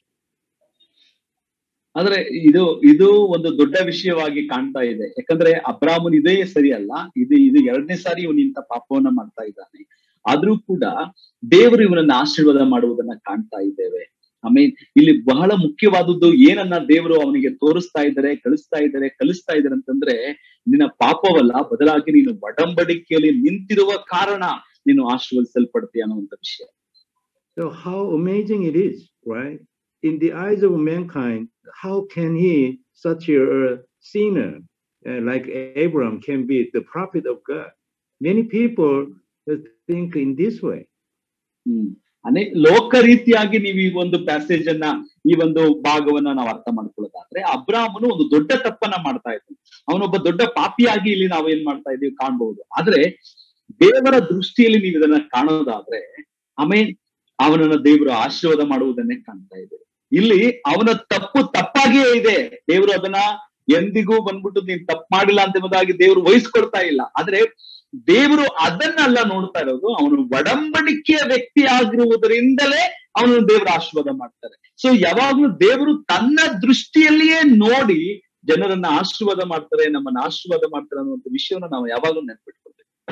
ಆದ್ರೆ ಇದು ಇದು ಒಂದು ದೊಡ್ಡ ವಿಷಯವಾಗಿ ಕಾಣ್ತಾ ಇದೆ ಯಾಕಂದ್ರೆ ಅಬ್ರಾಹ್ಮನ್ ಇದೇ ಸರಿ ಅಲ್ಲ ಇದು ಇದು ಎರಡನೇ ಸಾರಿ ಇವನು ಇಂಥ ಪಾಪವನ್ನ ಮಾಡ್ತಾ ಇದ್ದಾನೆ ಆದ್ರೂ ಕೂಡ ದೇವರು ಇವನನ್ನ ಆಶೀರ್ವಾದ ಮಾಡುವುದನ್ನ ಕಾಣ್ತಾ ಇದ್ದೇವೆ ಆಮೇಲೆ ಇಲ್ಲಿ ಬಹಳ ಮುಖ್ಯವಾದದ್ದು ಏನನ್ನ ದೇವರು ಅವನಿಗೆ ತೋರಿಸ್ತಾ ಇದ್ದಾರೆ ಕಳಿಸ್ತಾ ಇದ್ದಾರೆ ಕಲಿಸ್ತಾ ಇದ್ದಾರೆ ಅಂತಂದ್ರೆ ನಿನ್ನ ಪಾಪವಲ್ಲ ಬದಲಾಗಿ ನೀನು ಒಡಂಬಡಿಕೆಯಲ್ಲಿ ನಿಂತಿರುವ ಕಾರಣ ನೀನು ಆಶೀರ್ವದಿಸಲ್ಪಡ್ತೀಯ ಅನ್ನುವಂತ ವಿಷಯ So how amazing it is, right? In the eyes of mankind, how can he, such a sinner uh, like Abraham, can be the prophet of God? Many people uh, think in this way. ಹ್ಮ್ ಅನೇಕ ಲೋಕ ರೀತಿಯಾಗಿ ನೀವು ಈ ಒಂದು passage ಅನ್ನ ಈ ಒಂದು ಭಾಗವನ್ನ ನಾವು ಅರ್ಥ ಮಾಡ್ಕೊಳ್ಳೋದಾದ್ರೆ ಅಬ್ರಾಹ್ಮನು ಒಂದು ದೊಡ್ಡ ತಪ್ಪನ್ನ ಮಾಡ್ತಾ ಇದ್ದಾನೆ ಅವನೊಬ್ಬ ದೊಡ್ಡ ಪಾಪಿಯಾಗಿ ಇಲ್ಲಿ ನಾವು ಏನ್ ಮಾಡ್ತಾ ಇದೀವಿ ಕಾಣ್ಬಹುದು ಆದ್ರೆ ದೇವರ ದೃಷ್ಟಿಯಲ್ಲಿ ನೀವು ಇದನ್ನ ಕಾಣೋದಾದ್ರೆ ಆಮೇಲೆ ಅವನನ್ನ ದೇವರು ಆಶೀರ್ವಾದ ಮಾಡುವುದನ್ನೇ ಕಾಣ್ತಾ ಇದ್ದೇವೆ ಇಲ್ಲಿ ಅವನ ತಪ್ಪು ತಪ್ಪಾಗಿಯೇ ಇದೆ ದೇವರು ಅದನ್ನ ಎಂದಿಗೂ ಬಂದ್ಬಿಟ್ಟು ನೀನ್ ತಪ್ಪು ಮಾಡಿಲ್ಲ ಅಂತ ಎಂಬುದಾಗಿ ದೇವರು ವಹಿಸ್ಕೊಡ್ತಾ ಇಲ್ಲ ಆದ್ರೆ ದೇವರು ಅದನ್ನೆಲ್ಲ ನೋಡ್ತಾ ಇರೋದು ಅವನು ಒಡಂಬಡಿಕೆಯ ವ್ಯಕ್ತಿ ಆಗಿರುವುದರಿಂದಲೇ ಅವನು ದೇವರ ಆಶೀರ್ವಾದ ಮಾಡ್ತಾರೆ ಸೊ ಯಾವಾಗ್ಲೂ ದೇವರು ತನ್ನ ದೃಷ್ಟಿಯಲ್ಲಿಯೇ ನೋಡಿ ಜನರನ್ನ ಆಶೀರ್ವಾದ ಮಾಡ್ತಾರೆ ನಮ್ಮನ್ನ ಆಶೀರ್ವಾದ ಮಾಡ್ತಾರೆ ಅನ್ನುವಂಥ ವಿಷಯವನ್ನ ನಾವು ಯಾವಾಗ್ಲೂ ನೆನ್ಪಿಟ್ಕೊಳ್ಬೇಕು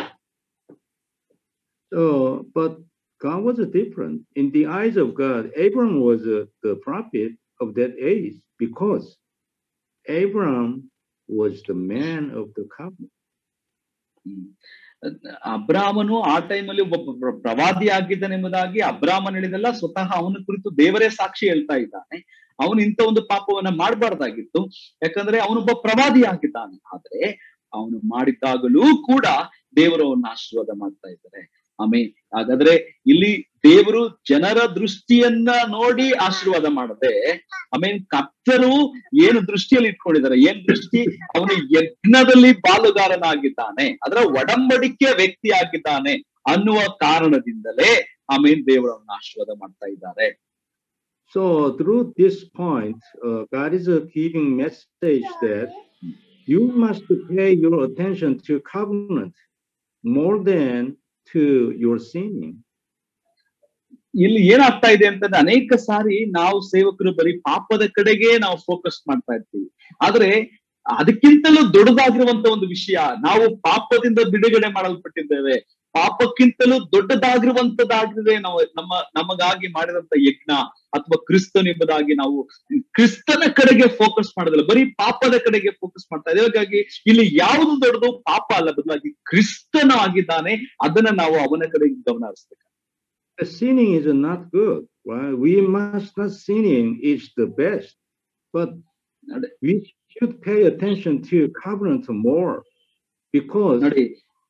So, but God was different. In the eyes of God, Abraham was uh, the prophet of that age because Abraham was the man of the covenant. ಹ್ಮ್. ಅಬ್ರಾಮನು ಆ ಟೈಮಲ್ಲಿ ಒಬ್ಬ ಪ್ರ- ಪ್ರವಾದಿ ಆಗಿದ್ದಾನೆ ಎಂಬುದಾಗಿ ಅಬ್ರಾಮನ್ ಹೇಳಿದಲ್ಲ ಸ್ವತಃ ಅವನ ಕುರಿತು ದೇವರೇ ಸಾಕ್ಷಿ ಹೇಳ್ತಾ ಇದ್ದಾನೆ ಅವನು ಇಂಥ ಒಂದು ಪಾಪವನ್ನ ಮಾಡಬಾರ್ದಾಗಿತ್ತು ಯಾಕಂದ್ರೆ ಅವನೊಬ್ಬ ಪ್ರವಾದಿ ಆಗಿದ್ದಾನೆ ಆದ್ರೆ ಅವನು ಮಾಡಿದ್ದಾಗಲೂ ಕೂಡ ದೇವರು ಅವನ್ನ ಆಶೀರ್ವಾದ ಮಾಡ್ತಾ ಇದ್ದಾರೆ ಆಮೇಲೆ ಹಾಗಾದ್ರೆ ಇಲ್ಲಿ ದೇವರು ಜನರ ದೃಷ್ಟಿಯನ್ನ ನೋಡಿ ಆಶೀರ್ವಾದ ಮಾಡದೆ ಆಮೇಲೆ ಕರ್ತರು ಏನು ದೃಷ್ಟಿಯಲ್ಲಿ ಇಟ್ಕೊಂಡಿದ್ದಾರೆ ಏನ್ ದೃಷ್ಟಿ ಅವನು ಯಜ್ಞದಲ್ಲಿ ಪಾಲುಗಾರನಾಗಿದ್ದಾನೆ ಅದರ ಒಡಂಬಡಿಕೆಯ ವ್ಯಕ್ತಿ ಆಗಿದ್ದಾನೆ ಅನ್ನುವ ಕಾರಣದಿಂದಲೇ ಆಮೇಲೆ ದೇವರು ಅವನ ಆಶೀರ್ವಾದ ಮಾಡ್ತಾ ಇದ್ದಾರೆ So, through this point, uh, God is uh, giving message that you must pay your attention to covenant more than to your sinning. ಇಲ್ಲಿ ಏನಾಗ್ತಾ ಇದೆ ಅಂತಂದ್ರೆ ಅನೇಕ ಸಾರಿ ನಾವು ಸೇವಕರು ಬರೀ ಪಾಪದ ಕಡೆಗೆ ನಾವು ಫೋಕಸ್ ಮಾಡ್ತಾ ಇರ್ತೀವಿ ಆದ್ರೆ ಅದಕ್ಕಿಂತಲೂ ದೊಡ್ಡದಾಗಿರುವಂತ ಒಂದು ವಿಷಯ ನಾವು ಪಾಪದಿಂದ ಬಿಡುಗಡೆ ಮಾಡಲ್ಪಟ್ಟಿದ್ದೇವೆ ಪಾಪಕ್ಕಿಂತಲೂ ದೊಡ್ಡದಾಗಿರುವಂತದ್ದಾಗಿದೆ ನಾವು ನಮ್ಮ ನಮಗಾಗಿ ಮಾಡಿದಂತ ಯಜ್ಞ ಅಥವಾ ಕ್ರಿಸ್ತನ್ ಎಂಬುದಾಗಿ ನಾವು ಕ್ರಿಸ್ತನ ಕಡೆಗೆ ಫೋಕಸ್ ಮಾಡೋದಿಲ್ಲ ಬರೀ ಪಾಪದ ಕಡೆಗೆ ಫೋಕಸ್ ಮಾಡ್ತಾ ಇದ್ದೇವೆ ಹಾಗಾಗಿ ಇಲ್ಲಿ ಯಾವುದು ದೊಡ್ಡದು ಪಾಪ ಅಲ್ಲ ಬದಲಾಗಿ ಕ್ರಿಸ್ತನ ಆಗಿದ್ದಾನೆ ಅದನ್ನ ನಾವು ಅವನ ಕಡೆಗೆ ಗಮನ ಹರಿಸ್ಬೇಕು The sinning is not good. Right? We must not sinning is the best, but ನೋಡಿ we should pay attention to covenant more because ನೋಡಿ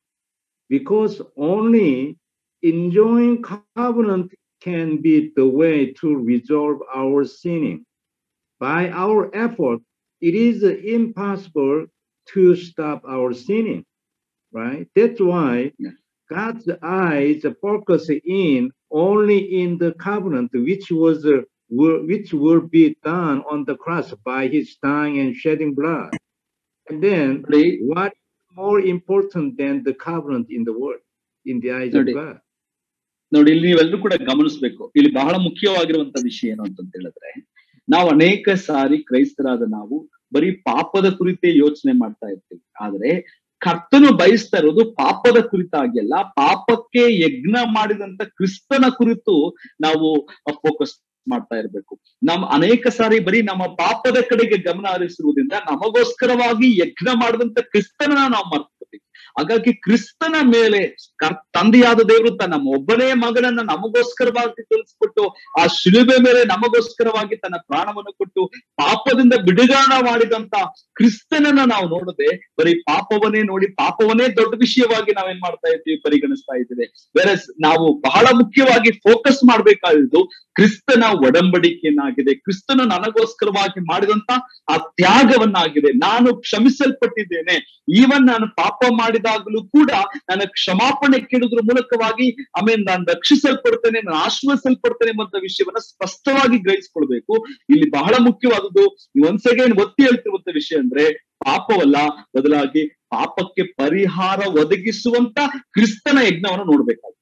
because only enjoying covenant can be the way to resolve our sinning. By our effort, it is impossible to stop our sinning, right? That's why Yeah. God's eyes focus in only in the covenant, which was uh, will, which will be done on the cross by His dying and shedding blood. And then ನೋಡಿ what more important than the covenant in the world in the eyes of ನೋಡಿ. God? ನೋಡಿ ಇಲ್ಲಿ ನೀವೆಲ್ಲರೂ ಕೂಡ ಗಮನಿಸ್ಬೇಕು ಇಲ್ಲಿ ಬಹಳ ಮುಖ್ಯವಾಗಿರುವಂತ ವಿಷಯ ಏನು ಅಂತ ಹೇಳಿದ್ರೆ ನಾವು ಅನೇಕ ಸಾರಿ ಕ್ರೈಸ್ತರಾದ ನಾವು ಬರೀ ಪಾಪದ ಕುರಿತೇ ಯೋಚನೆ ಮಾಡ್ತಾ ಇರ್ತೀವಿ ಆದ್ರೆ ಕರ್ತನು ಬಯಸ್ತಾ ಇರೋದು ಪಾಪದ ಕುರಿತಾಗಿ ಅಲ್ಲ ಪಾಪಕ್ಕೆ ಯಜ್ಞ ಮಾಡಿದಂತ ಕ್ರಿಸ್ತನ ಕುರಿತು ನಾವು ಫೋಕಸ್ ಮಾಡ್ತಾ ಇರ್ಬೇಕು ನಮ್ ಅನೇಕ ಸಾರಿ ಬರೀ ನಮ್ಮ ಪಾಪದ ಕಡೆಗೆ ಗಮನ ಹರಿಸಿರುವುದರಿಂದ ನಮಗೋಸ್ಕರವಾಗಿ ಯಜ್ಞ ಮಾಡಿದಂತ ಕ್ರಿಸ್ತನ ನಾವು ಮರ್ತ್ಕೊತೀವಿ ಹಾಗಾಗಿ ಕ್ರಿಸ್ತನ ಮೇಲೆ ಕರ್ ತಂದೆಯಾದ ದೇವರು ತನ್ನ ಒಬ್ಬನೇ ಮಗನನ್ನ ನಮಗೋಸ್ಕರವಾಗಿ ತಿಳಿಸ್ಕೊಟ್ಟು ಆ ಶಿಲುಬೆ ಮೇಲೆ ನಮಗೋಸ್ಕರವಾಗಿ ತನ್ನ ಪ್ರಾಣವನ್ನು ಕೊಟ್ಟು ಪಾಪದಿಂದ ಬಿಡುಗಡೆ ಮಾಡಿದಂತ ಕ್ರಿಸ್ತನನ್ನ ನಾವು ನೋಡದೆ ಬರೀ ಪಾಪವನ್ನೇ ನೋಡಿ ಪಾಪವನ್ನೇ ದೊಡ್ಡ ವಿಷಯವಾಗಿ ನಾವೇನ್ ಮಾಡ್ತಾ ಇದ್ದೀವಿ ಪರಿಗಣಿಸ್ತಾ ಇದ್ದೇವೆ ಬೇರೆ ನಾವು ಬಹಳ ಮುಖ್ಯವಾಗಿ ಫೋಕಸ್ ಮಾಡ್ಬೇಕಾಗಿದ್ದು ಕ್ರಿಸ್ತನ ಒಡಂಬಡಿಕೆಯನ್ನಾಗಿದೆ ಕ್ರಿಸ್ತನು ನನಗೋಸ್ಕರವಾಗಿ ಮಾಡಿದಂತ ಆ ತ್ಯಾಗವನ್ನಾಗಿದೆ ನಾನು ಕ್ಷಮಿಸಲ್ಪಟ್ಟಿದ್ದೇನೆ ಈವನ್ ನಾನು ಪಾಪ ಮಾಡಿದಾಗಲೂ ಕೂಡ ನನ್ನ ಕ್ಷಮಾಪಣೆ ಕೇಳುವುದ್ರ ಮೂಲಕವಾಗಿ ಆಮೇಲೆ ನಾನು ರಕ್ಷಿಸಲ್ಪಡ್ತೇನೆ ನಾನು ಆಶ್ರಯಿಸಲ್ಪಡ್ತೇನೆ ಎಂಬಂತ ವಿಷಯವನ್ನ ಸ್ಪಷ್ಟವಾಗಿ ಗ್ರಹಿಸ್ಕೊಳ್ಬೇಕು ಇಲ್ಲಿ ಬಹಳ ಮುಖ್ಯವಾದದ್ದು ಒನ್ಸ್ ಅಗೇನ್ ಒತ್ತಿ ಹೇಳ್ತಿರುವಂತ ವಿಷಯ ಅಂದ್ರೆ ಪಾಪವಲ್ಲ ಬದಲಾಗಿ ಪಾಪಕ್ಕೆ ಪರಿಹಾರ ಒದಗಿಸುವಂತ ಕ್ರಿಸ್ತನ ಯಜ್ಞವನ್ನು ನೋಡ್ಬೇಕಾಗುತ್ತೆ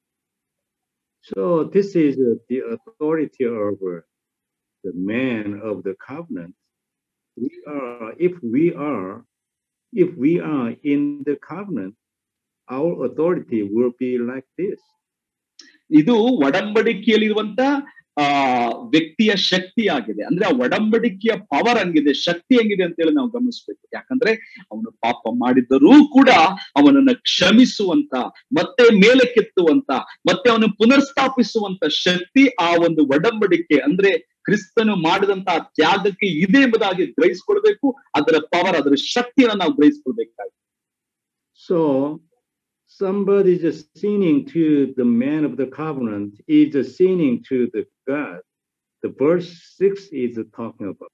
So this is uh, the authority of uh, the man of the covenant. We are, if we are, if we are in the covenant, our authority will be like this. ಇದು ಒಡಂಬಡಿಕೆಯಲ್ಲಿರುವಂತ ಆ ವ್ಯಕ್ತಿಯ ಶಕ್ತಿ ಆಗಿದೆ ಅಂದ್ರೆ ಆ ಒಡಂಬಡಿಕೆಯ ಪವರ್ ಹಂಗಿದೆ ಶಕ್ತಿ ಹೆಂಗಿದೆ ಅಂತ ಹೇಳಿ ನಾವು ಗಮನಿಸ್ಬೇಕು ಯಾಕಂದ್ರೆ ಅವನು ಪಾಪ ಮಾಡಿದರೂ ಕೂಡ ಅವನನ್ನ ಕ್ಷಮಿಸುವಂತ ಮತ್ತೆ ಮೇಲೆ ಕೆತ್ತುವಂತ ಮತ್ತೆ ಅವನು ಪುನರ್ಸ್ಥಾಪಿಸುವಂತ ಶಕ್ತಿ ಆ ಒಂದು ಒಡಂಬಡಿಕೆ ಅಂದ್ರೆ ಕ್ರಿಸ್ತನು ಮಾಡಿದಂತ ಆ ತ್ಯಾಗಕ್ಕೆ ಇದೆ ಎಂಬುದಾಗಿ ಗ್ರಹಿಸ್ಕೊಳ್ಬೇಕು ಅದರ ಪವರ್ ಅದರ ಶಕ್ತಿಯನ್ನ ನಾವು ಗ್ರಹಿಸ್ಕೊಳ್ಬೇಕಾಗಿದೆ So somebody just sinning to the man of the covenant is just sinning to the God. The verse six is talking about.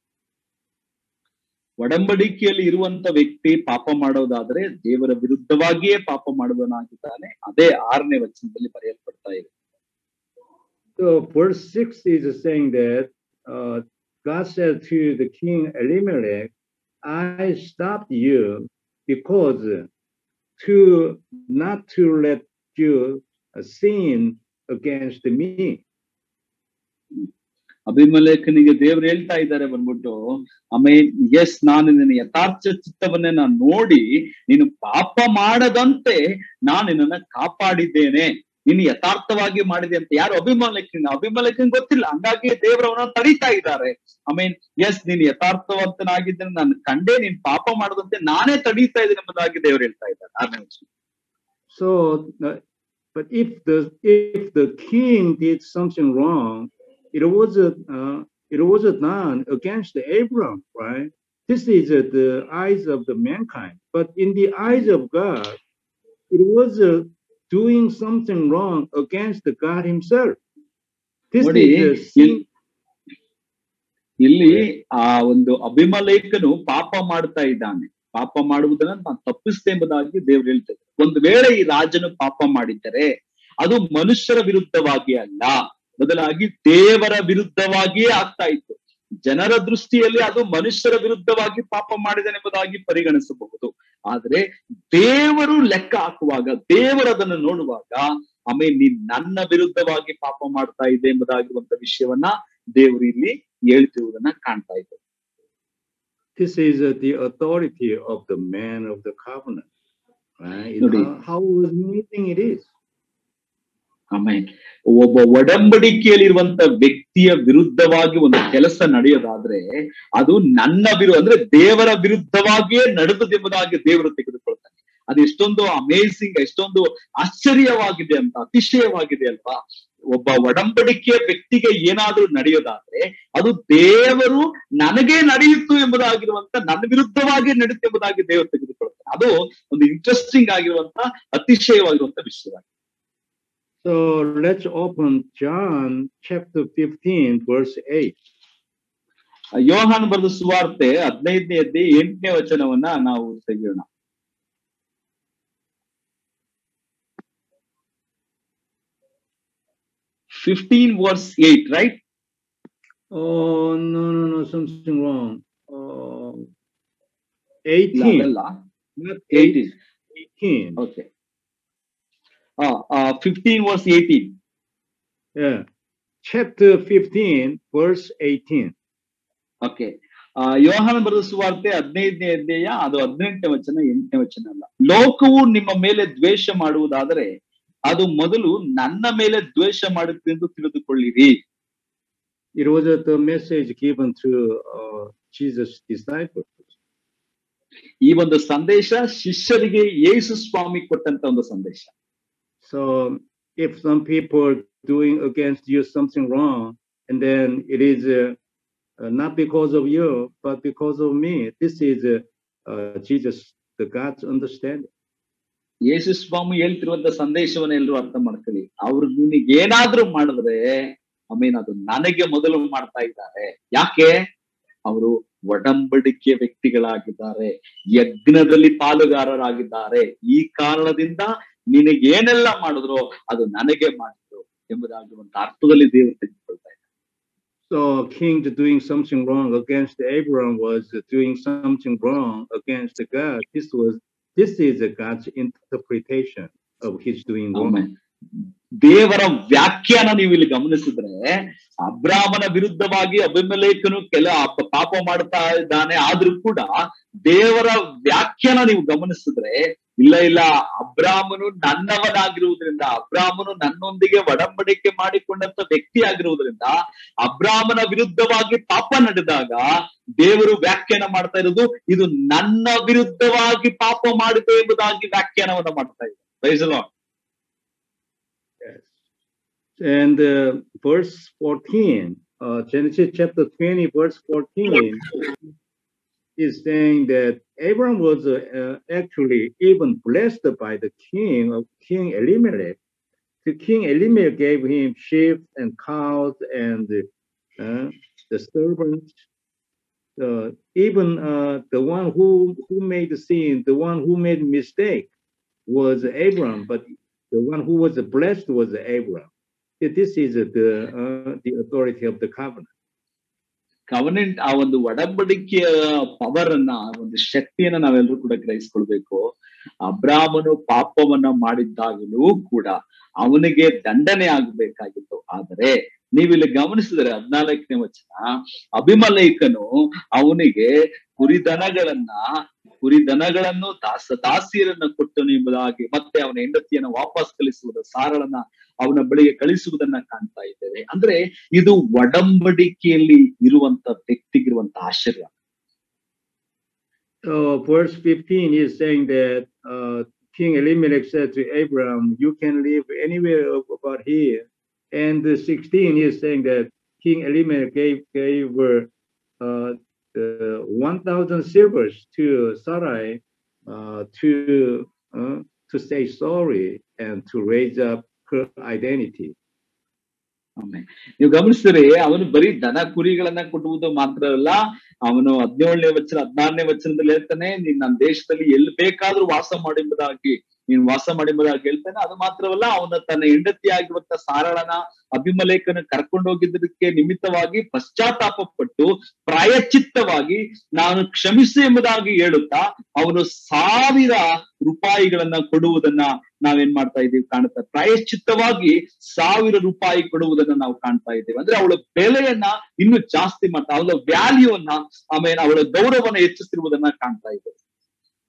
ಒಡಂಬಡಿಕೆಯಲ್ಲಿ ಇರುವಂತ ವ್ಯಕ್ತಿ ಪಾಪ ಮಾಡೋದಾದ್ರೆ ದೇವರ ವಿರುದ್ಧವಾಗಿಯೇ ಪಾಪ ಮಾಡುವನಾಗಿದ್ದಾನೆ ಅದೇ ಆರನೇ ವಚನದಲ್ಲಿ ಬರೆಯಲ್ಪಡ್ತಾ ಇದೆ So verse six is saying that uh, God said to the king Elimelech, "I stopped you because to not to let you uh, sin against me." ಅಭಿಮಲೇಖನಿಗೆ ದೇವ್ರು ಹೇಳ್ತಾ ಇದ್ದಾರೆ ಬಂದ್ಬಿಟ್ಟು ಆಮೇಲೆ ಎಸ್ ನಾನು ನಿನ್ನ ಯಥಾರ್ಥ ಚಿತ್ತವನ್ನೇ ನಾನು ನೋಡಿ ನೀನು ಪಾಪ ಮಾಡದಂತೆ ನಾನು ನಿನ್ನನ್ನ ಕಾಪಾಡಿದ್ದೇನೆ ನೀನು ಯಥಾರ್ಥವಾಗಿ ಮಾಡಿದೆ ಅಂತ ಯಾರು ಅಭಿಮಲೇಖನ ಅಭಿಮಲೇಖನ್ ಗೊತ್ತಿಲ್ಲ ಹಂಗಾಗಿ ದೇವರವನ್ನ ತಡೀತಾ ಇದ್ದಾರೆ ಐ ಮೀನ್ ಎಸ್ ನೀನು ಯಥಾರ್ಥವಂತನಾಗಿದ್ದೇನೆ ನಾನು ಕಂಡೇ ನೀನ್ ಪಾಪ ಮಾಡದಂತೆ ನಾನೇ ತಡೀತಾ ಇದ್ದೇನೆ ಎಂಬುದಾಗಿ ದೇವ್ರು ಹೇಳ್ತಾ ಇದ್ದಾರೆ ಆರನೇ ವಚನ. So, uh, but if the if the king did something wrong, it was uh, it was done against Abraham, right? This is uh, the eyes of the mankind, but in the eyes of God, it was uh, doing something wrong against the God Himself. This ನೋಡಿ, is uh, sin. ಇಲ್ಲಿ ಆ ಒಂದು ಅಭಿಮಲೇಖನು ಪಾಪ ಮಾಡ್ತಾ ಇದ್ದಾನೆ ಪಾಪ ಮಾಡುವುದನ್ನ ನಾನು ತಪ್ಪಿಸ್ತೆ ಎಂಬುದಾಗಿ ದೇವ್ರು ಹೇಳ್ತಾರೆ ಒಂದು ವೇಳೆ ಈ ರಾಜನು ಪಾಪ ಮಾಡಿದ್ದರೆ ಅದು ಮನುಷ್ಯರ ವಿರುದ್ಧವಾಗಿ ಅಲ್ಲ ಬದಲಾಗಿ ದೇವರ ವಿರುದ್ಧವಾಗಿಯೇ ಆಗ್ತಾ ಇತ್ತು ಜನರ ದೃಷ್ಟಿಯಲ್ಲಿ ಅದು ಮನುಷ್ಯರ ವಿರುದ್ಧವಾಗಿ ಪಾಪ ಮಾಡಿದನೆಂಬುದಾಗಿ ಎಂಬುದಾಗಿ ಪರಿಗಣಿಸಬಹುದು ಆದ್ರೆ ದೇವರು ಲೆಕ್ಕ ಹಾಕುವಾಗ ದೇವರು ಅದನ್ನು ನೋಡುವಾಗ ಆಮೇಲೆ ನೀನ್ ನನ್ನ ವಿರುದ್ಧವಾಗಿ ಪಾಪ ಮಾಡ್ತಾ ಇದೆ ಎಂಬುದಾಗಿರುವಂತ ವಿಷಯವನ್ನ ದೇವರು ಇಲ್ಲಿ ಹೇಳ್ತಿರುವುದನ್ನ ಕಾಣ್ತಾ ಇದ್ದೇವೆ This is uh, the authority of the man of the covenant, right? You ನೋಡಿ. know, how amazing it is. ಆಮೇಲೆ ಒಬ್ಬ ಒಡಂಬಡಿಕೆಯಲ್ಲಿರುವಂತ ವ್ಯಕ್ತಿಯ ವಿರುದ್ಧವಾಗಿ ಒಂದು ಕೆಲಸ ನಡೆಯೋದಾದ್ರೆ ಅದು ನನ್ನ ವಿರುದ್ಧ ಅಂದ್ರೆ ದೇವರ ವಿರುದ್ಧವಾಗಿಯೇ ನಡೆದದೆಂಬುದಾಗಿ ದೇವರು ತೆಗೆದುಕೊಳ್ತಾನೆ ಅದು ಎಷ್ಟೊಂದು ಅಮೇಸಿಂಗ್ ಎಷ್ಟೊಂದು ಆಶ್ಚರ್ಯವಾಗಿದೆ ಅಂತ ಅತಿಶಯವಾಗಿದೆ ಅಲ್ವಾ ಒಬ್ಬ ಒಡಂಬಡಿಕೆಯ ವ್ಯಕ್ತಿಗೆ ಏನಾದ್ರೂ ನಡೆಯೋದಾದ್ರೆ ಅದು ದೇವರು ನನಗೆ ನಡೆಯಿತು ಎಂಬುದಾಗಿರುವಂತ ನನ್ನ ವಿರುದ್ಧವಾಗಿ ನಡೆಯುತ್ತೆ ಎಂಬುದಾಗಿ ದೇವರು ತೆಗೆದುಕೊಳ್ತಾನೆ ಅದು ಒಂದು ಇಂಟ್ರೆಸ್ಟಿಂಗ್ ಆಗಿರುವಂತ ಅತಿಶಯವಾಗಿರುವಂತ ವಿಷಯವಾಗಿದೆ So let's open John chapter 15, verse 8. ಯೋಹಾನ್ ಬರೆದ ಸುವಾರ್ತೆ ಹದಿನೈದನೇ ಅಧ್ಯಾಯ ಎಂಟನೇ ವಚನವನ್ನ ನಾವು ತೆಗೆಯೋಣ fifteen verse eight right Oh, no, no, no, something wrong. Uh, 18, ಅಲ್ಲ not eighteen 18. Okay fifteen verse eighteen Yeah. Chapter 15, verse 18. Okay ಯೋಹಾನ ಬರೆದ ಸುವಾರ್ತೆ ಹದಿನೈದನೇ ಅಧ್ಯಾಯ ಅದು ಹದಿನೆಂಟನೇ ವಚನ ಎಂಟನೇ ವಚನ ಅಲ್ಲ ಲೋಕವು ನಿಮ್ಮ ಮೇಲೆ ದ್ವೇಷ ಮಾಡುವುದಾದರೆ ಅದು ಮೊದಲು ನನ್ನ ಮೇಲೆ ದ್ವೇಷ ಮಾಡುತ್ತೆ ಎಂದು ತಿಳಿದುಕೊಳ್ಳಿರಿ It was uh, the message given to uh, Jesus' disciples. ಈ ಒಂದು ಸಂದೇಶ ಶಿಷ್ಯರಿಗೆ ಯೇಸು ಸ್ವಾಮಿ ಕೊಟ್ಟಂತ ಒಂದು ಸಂದೇಶ So if some people doing against you something wrong, and then it is uh, uh, not because of you, but because of me, this is uh, uh, Jesus, the God's understanding. ಯೇಸು ಸ್ವಾಮಿ ಹೇಳ್ತಿರುವಂತ ಸಂದೇಶವನ್ನ ಎಲ್ಲರೂ ಅರ್ಥ ಮಾಡ್ಕೊಳ್ಳಿ ಅವ್ರು ನಿನಗೆ ಏನಾದ್ರೂ ಮಾಡಿದ್ರೆ ಮೀನ್ ಅದು ನನಗೆ ಮೊದಲು ಮಾಡ್ತಾ ಇದ್ದಾರೆ ಯಾಕೆ ಅವರು ಒಡಂಬಡಿಕೆ ವ್ಯಕ್ತಿಗಳಾಗಿದ್ದಾರೆ ಯಜ್ಞದಲ್ಲಿ ಪಾಲುಗಾರರಾಗಿದ್ದಾರೆ ಈ ಕಾರಣದಿಂದ ನಿನಗೇನೆಲ್ಲ ಮಾಡಿದ್ರು ಅದು ನನಗೆ ಮಾಡಿದ್ರು ಎಂಬುದಾಗಿರುವಂತ ಅರ್ಥದಲ್ಲಿ ದೇವರು ತೆಗೆದುಕೊಳ್ತಾ ಇದ್ದಾರೆ So king doing something wrong against Abraham was doing something wrong against God. This was this is a God's interpretation of his doing wrong. Amen. ದೇವರ ವ್ಯಾಖ್ಯಾನ ನೀವು ಇಲ್ಲಿ ಗಮನಿಸಿದ್ರೆ ಅಬ್ರಾಮನ ವಿರುದ್ಧವಾಗಿ ಅಭಿಮಲೇಖನು ಕೆಲ ಅಪ- ಪಾಪ ಮಾಡ್ತಾ ಇದ್ದಾನೆ ಆದ್ರೂ ಕೂಡ ದೇವರ ವ್ಯಾಖ್ಯಾನ ನೀವು ಗಮನಿಸಿದ್ರೆ ಇಲ್ಲ ಇಲ್ಲ ಅಬ್ರಾಮನು ನನ್ನವನಾಗಿರುವುದರಿಂದ ಅಬ್ರಾಮನು ನನ್ನೊಂದಿಗೆ ಒಡಂಬಡಿಕೆ ಮಾಡಿಕೊಂಡಂತ ವ್ಯಕ್ತಿ ಆಗಿರುವುದರಿಂದ ಅಬ್ರಾಮನ ವಿರುದ್ಧವಾಗಿ ಪಾಪ ನಡೆದಾಗ ದೇವರು ವ್ಯಾಖ್ಯಾನ ಮಾಡ್ತಾ ಇರೋದು ಇದು ನನ್ನ ವಿರುದ್ಧವಾಗಿ ಪಾಪ ಮಾಡಿದೆ ಎಂಬುದಾಗಿ ವ್ಯಾಖ್ಯಾನವನ್ನ ಮಾಡ್ತಾ ಇದೆ Praise the Lord. Yes. And uh, verse 14, uh, Genesis chapter 20, verse 14, is saying that Abraham was uh, uh, actually even blessed by the king of King Elimelech. The king Elimelech gave him sheep and cows and uh, the servants. Uh, even uh, the one who, who made the sin, the one who made mistake was Abraham, but the one who was blessed was Abraham. This is the uh, the authority of the covenant. Covenant ಆ ಒಂದು ಒಡಂಬಡಿಕೆಯ power ಅನ್ನ ಆ ಒಂದು ಶಕ್ತಿಯನ್ನ ನಾವೆಲ್ಲರೂ ಕೂಡ ಗ್ರಹಿಸ್ಕೊಳ್ಬೇಕು ಅಬ್ರಾಮನು ಪಾಪವನ್ನ ಮಾಡಿದ್ದಾಗಲೂ ಕೂಡ ಅವನಿಗೆ ದಂಡನೆ ಆಗ್ಬೇಕಾಗಿತ್ತು ಆದರೆ ನೀವಿಲ್ಲಿ ಗಮನಿಸಿದ್ರೆ ಹದ್ನಾಲ್ಕನೇ ವಚನ ಅಭಿಮಲೇಖನು ಅವನಿಗೆ ಕುರಿದನಗಳನ್ನ ಕುರಿದನಗಳನ್ನು ದಾಸ ದಾಸಿಯರನ್ನ ಕೊಟ್ಟನು ಎಂಬುದಾಗಿ ಮತ್ತೆ ಅವನ ಹೆಂಡತಿಯನ್ನ ವಾಪಸ್ ಕಳಿಸುವುದ ಸಾರಳನ್ನ ಅವನ ಬಳಿಗೆ ಕಳಿಸುವುದನ್ನ ಕಾಣ್ತಾ ಇದ್ದೇವೆ ಅಂದ್ರೆ ಇದು ಒಡಂಬಡಿಕೆಯಲ್ಲಿ ಇರುವಂತ ವ್ಯಕ್ತಿಗಿರುವಂತ ಆಶೀರ್ವಾದ So verse 15 is saying that uh, King Elimelech said to Abraham, "You can live anywhere about here." And the 16 is saying that King Elimelech gave gave uh, the 1,000 silvers to Sarai uh, to uh, to say sorry and to raise up her identity. ಒಮ್ಮೆ ನೀವು ಗಮನಿಸಿದ್ರೆ ಅವನು ಬರೀ ದನ ಕುರಿಗಳನ್ನ ಕೊಡುವುದು ಮಾತ್ರ ಅಲ್ಲ ಅವನು ಹದಿನೇಳನೇ ವಚನ ಹದಿನಾರನೇ ವಚನದಲ್ಲಿ ಹೇಳ್ತಾನೆ ನೀನ್ ನನ್ನ ದೇಶದಲ್ಲಿ ಎಲ್ಲಿ ಬೇಕಾದ್ರೂ ವಾಸ ಮಾಡಿಂಬುದಾಗಿ ನೀನ್ ವಾಸ ಮಾಡಿಂಬುದಾಗಿ ಹೇಳ್ತಾನೆ ಅದು ಮಾತ್ರವಲ್ಲ ಅವನ ತನ್ನ ಹೆಂಡತಿ ಆಗಿರುವಂತ ಸಾರಳನ ಅಭಿಮಲೇಖನ ಕರ್ಕೊಂಡು ಹೋಗಿದ್ದಕ್ಕೆ ನಿಮಿತ್ತವಾಗಿ ಪಶ್ಚಾತ್ತಾಪ ಪಟ್ಟು ಪ್ರಾಯಚಿತ್ತವಾಗಿ ನಾನು ಕ್ಷಮಿಸು ಎಂಬುದಾಗಿ ಹೇಳುತ್ತಾ ಅವನು ಸಾವಿರ ರೂಪಾಯಿಗಳನ್ನ ಕೊಡುವುದನ್ನ ನಾವೇನ್ ಮಾಡ್ತಾ ಇದ್ದೀವಿ ಕಾಣುತ್ತೆ ಪ್ರಾಯಶ್ಚಿತ್ತವಾಗಿ ಸಾವಿರ ರೂಪಾಯಿ ಕೊಡುವುದನ್ನ ನಾವು ಕಾಣ್ತಾ ಇದ್ದೇವೆ ಅಂದ್ರೆ ಅವಳ ಬೆಲೆಯನ್ನ ಇನ್ನು ಜಾಸ್ತಿ ಮಾಡ್ತಾ ಅವಳ ವ್ಯಾಲ್ಯೂವನ್ನ ಆಮೇಲೆ ಅವಳ ಗೌರವನ ಹೆಚ್ಚಿಸಿರುವುದನ್ನ ಕಾಣ್ತಾ ಇದ್ದೇವೆ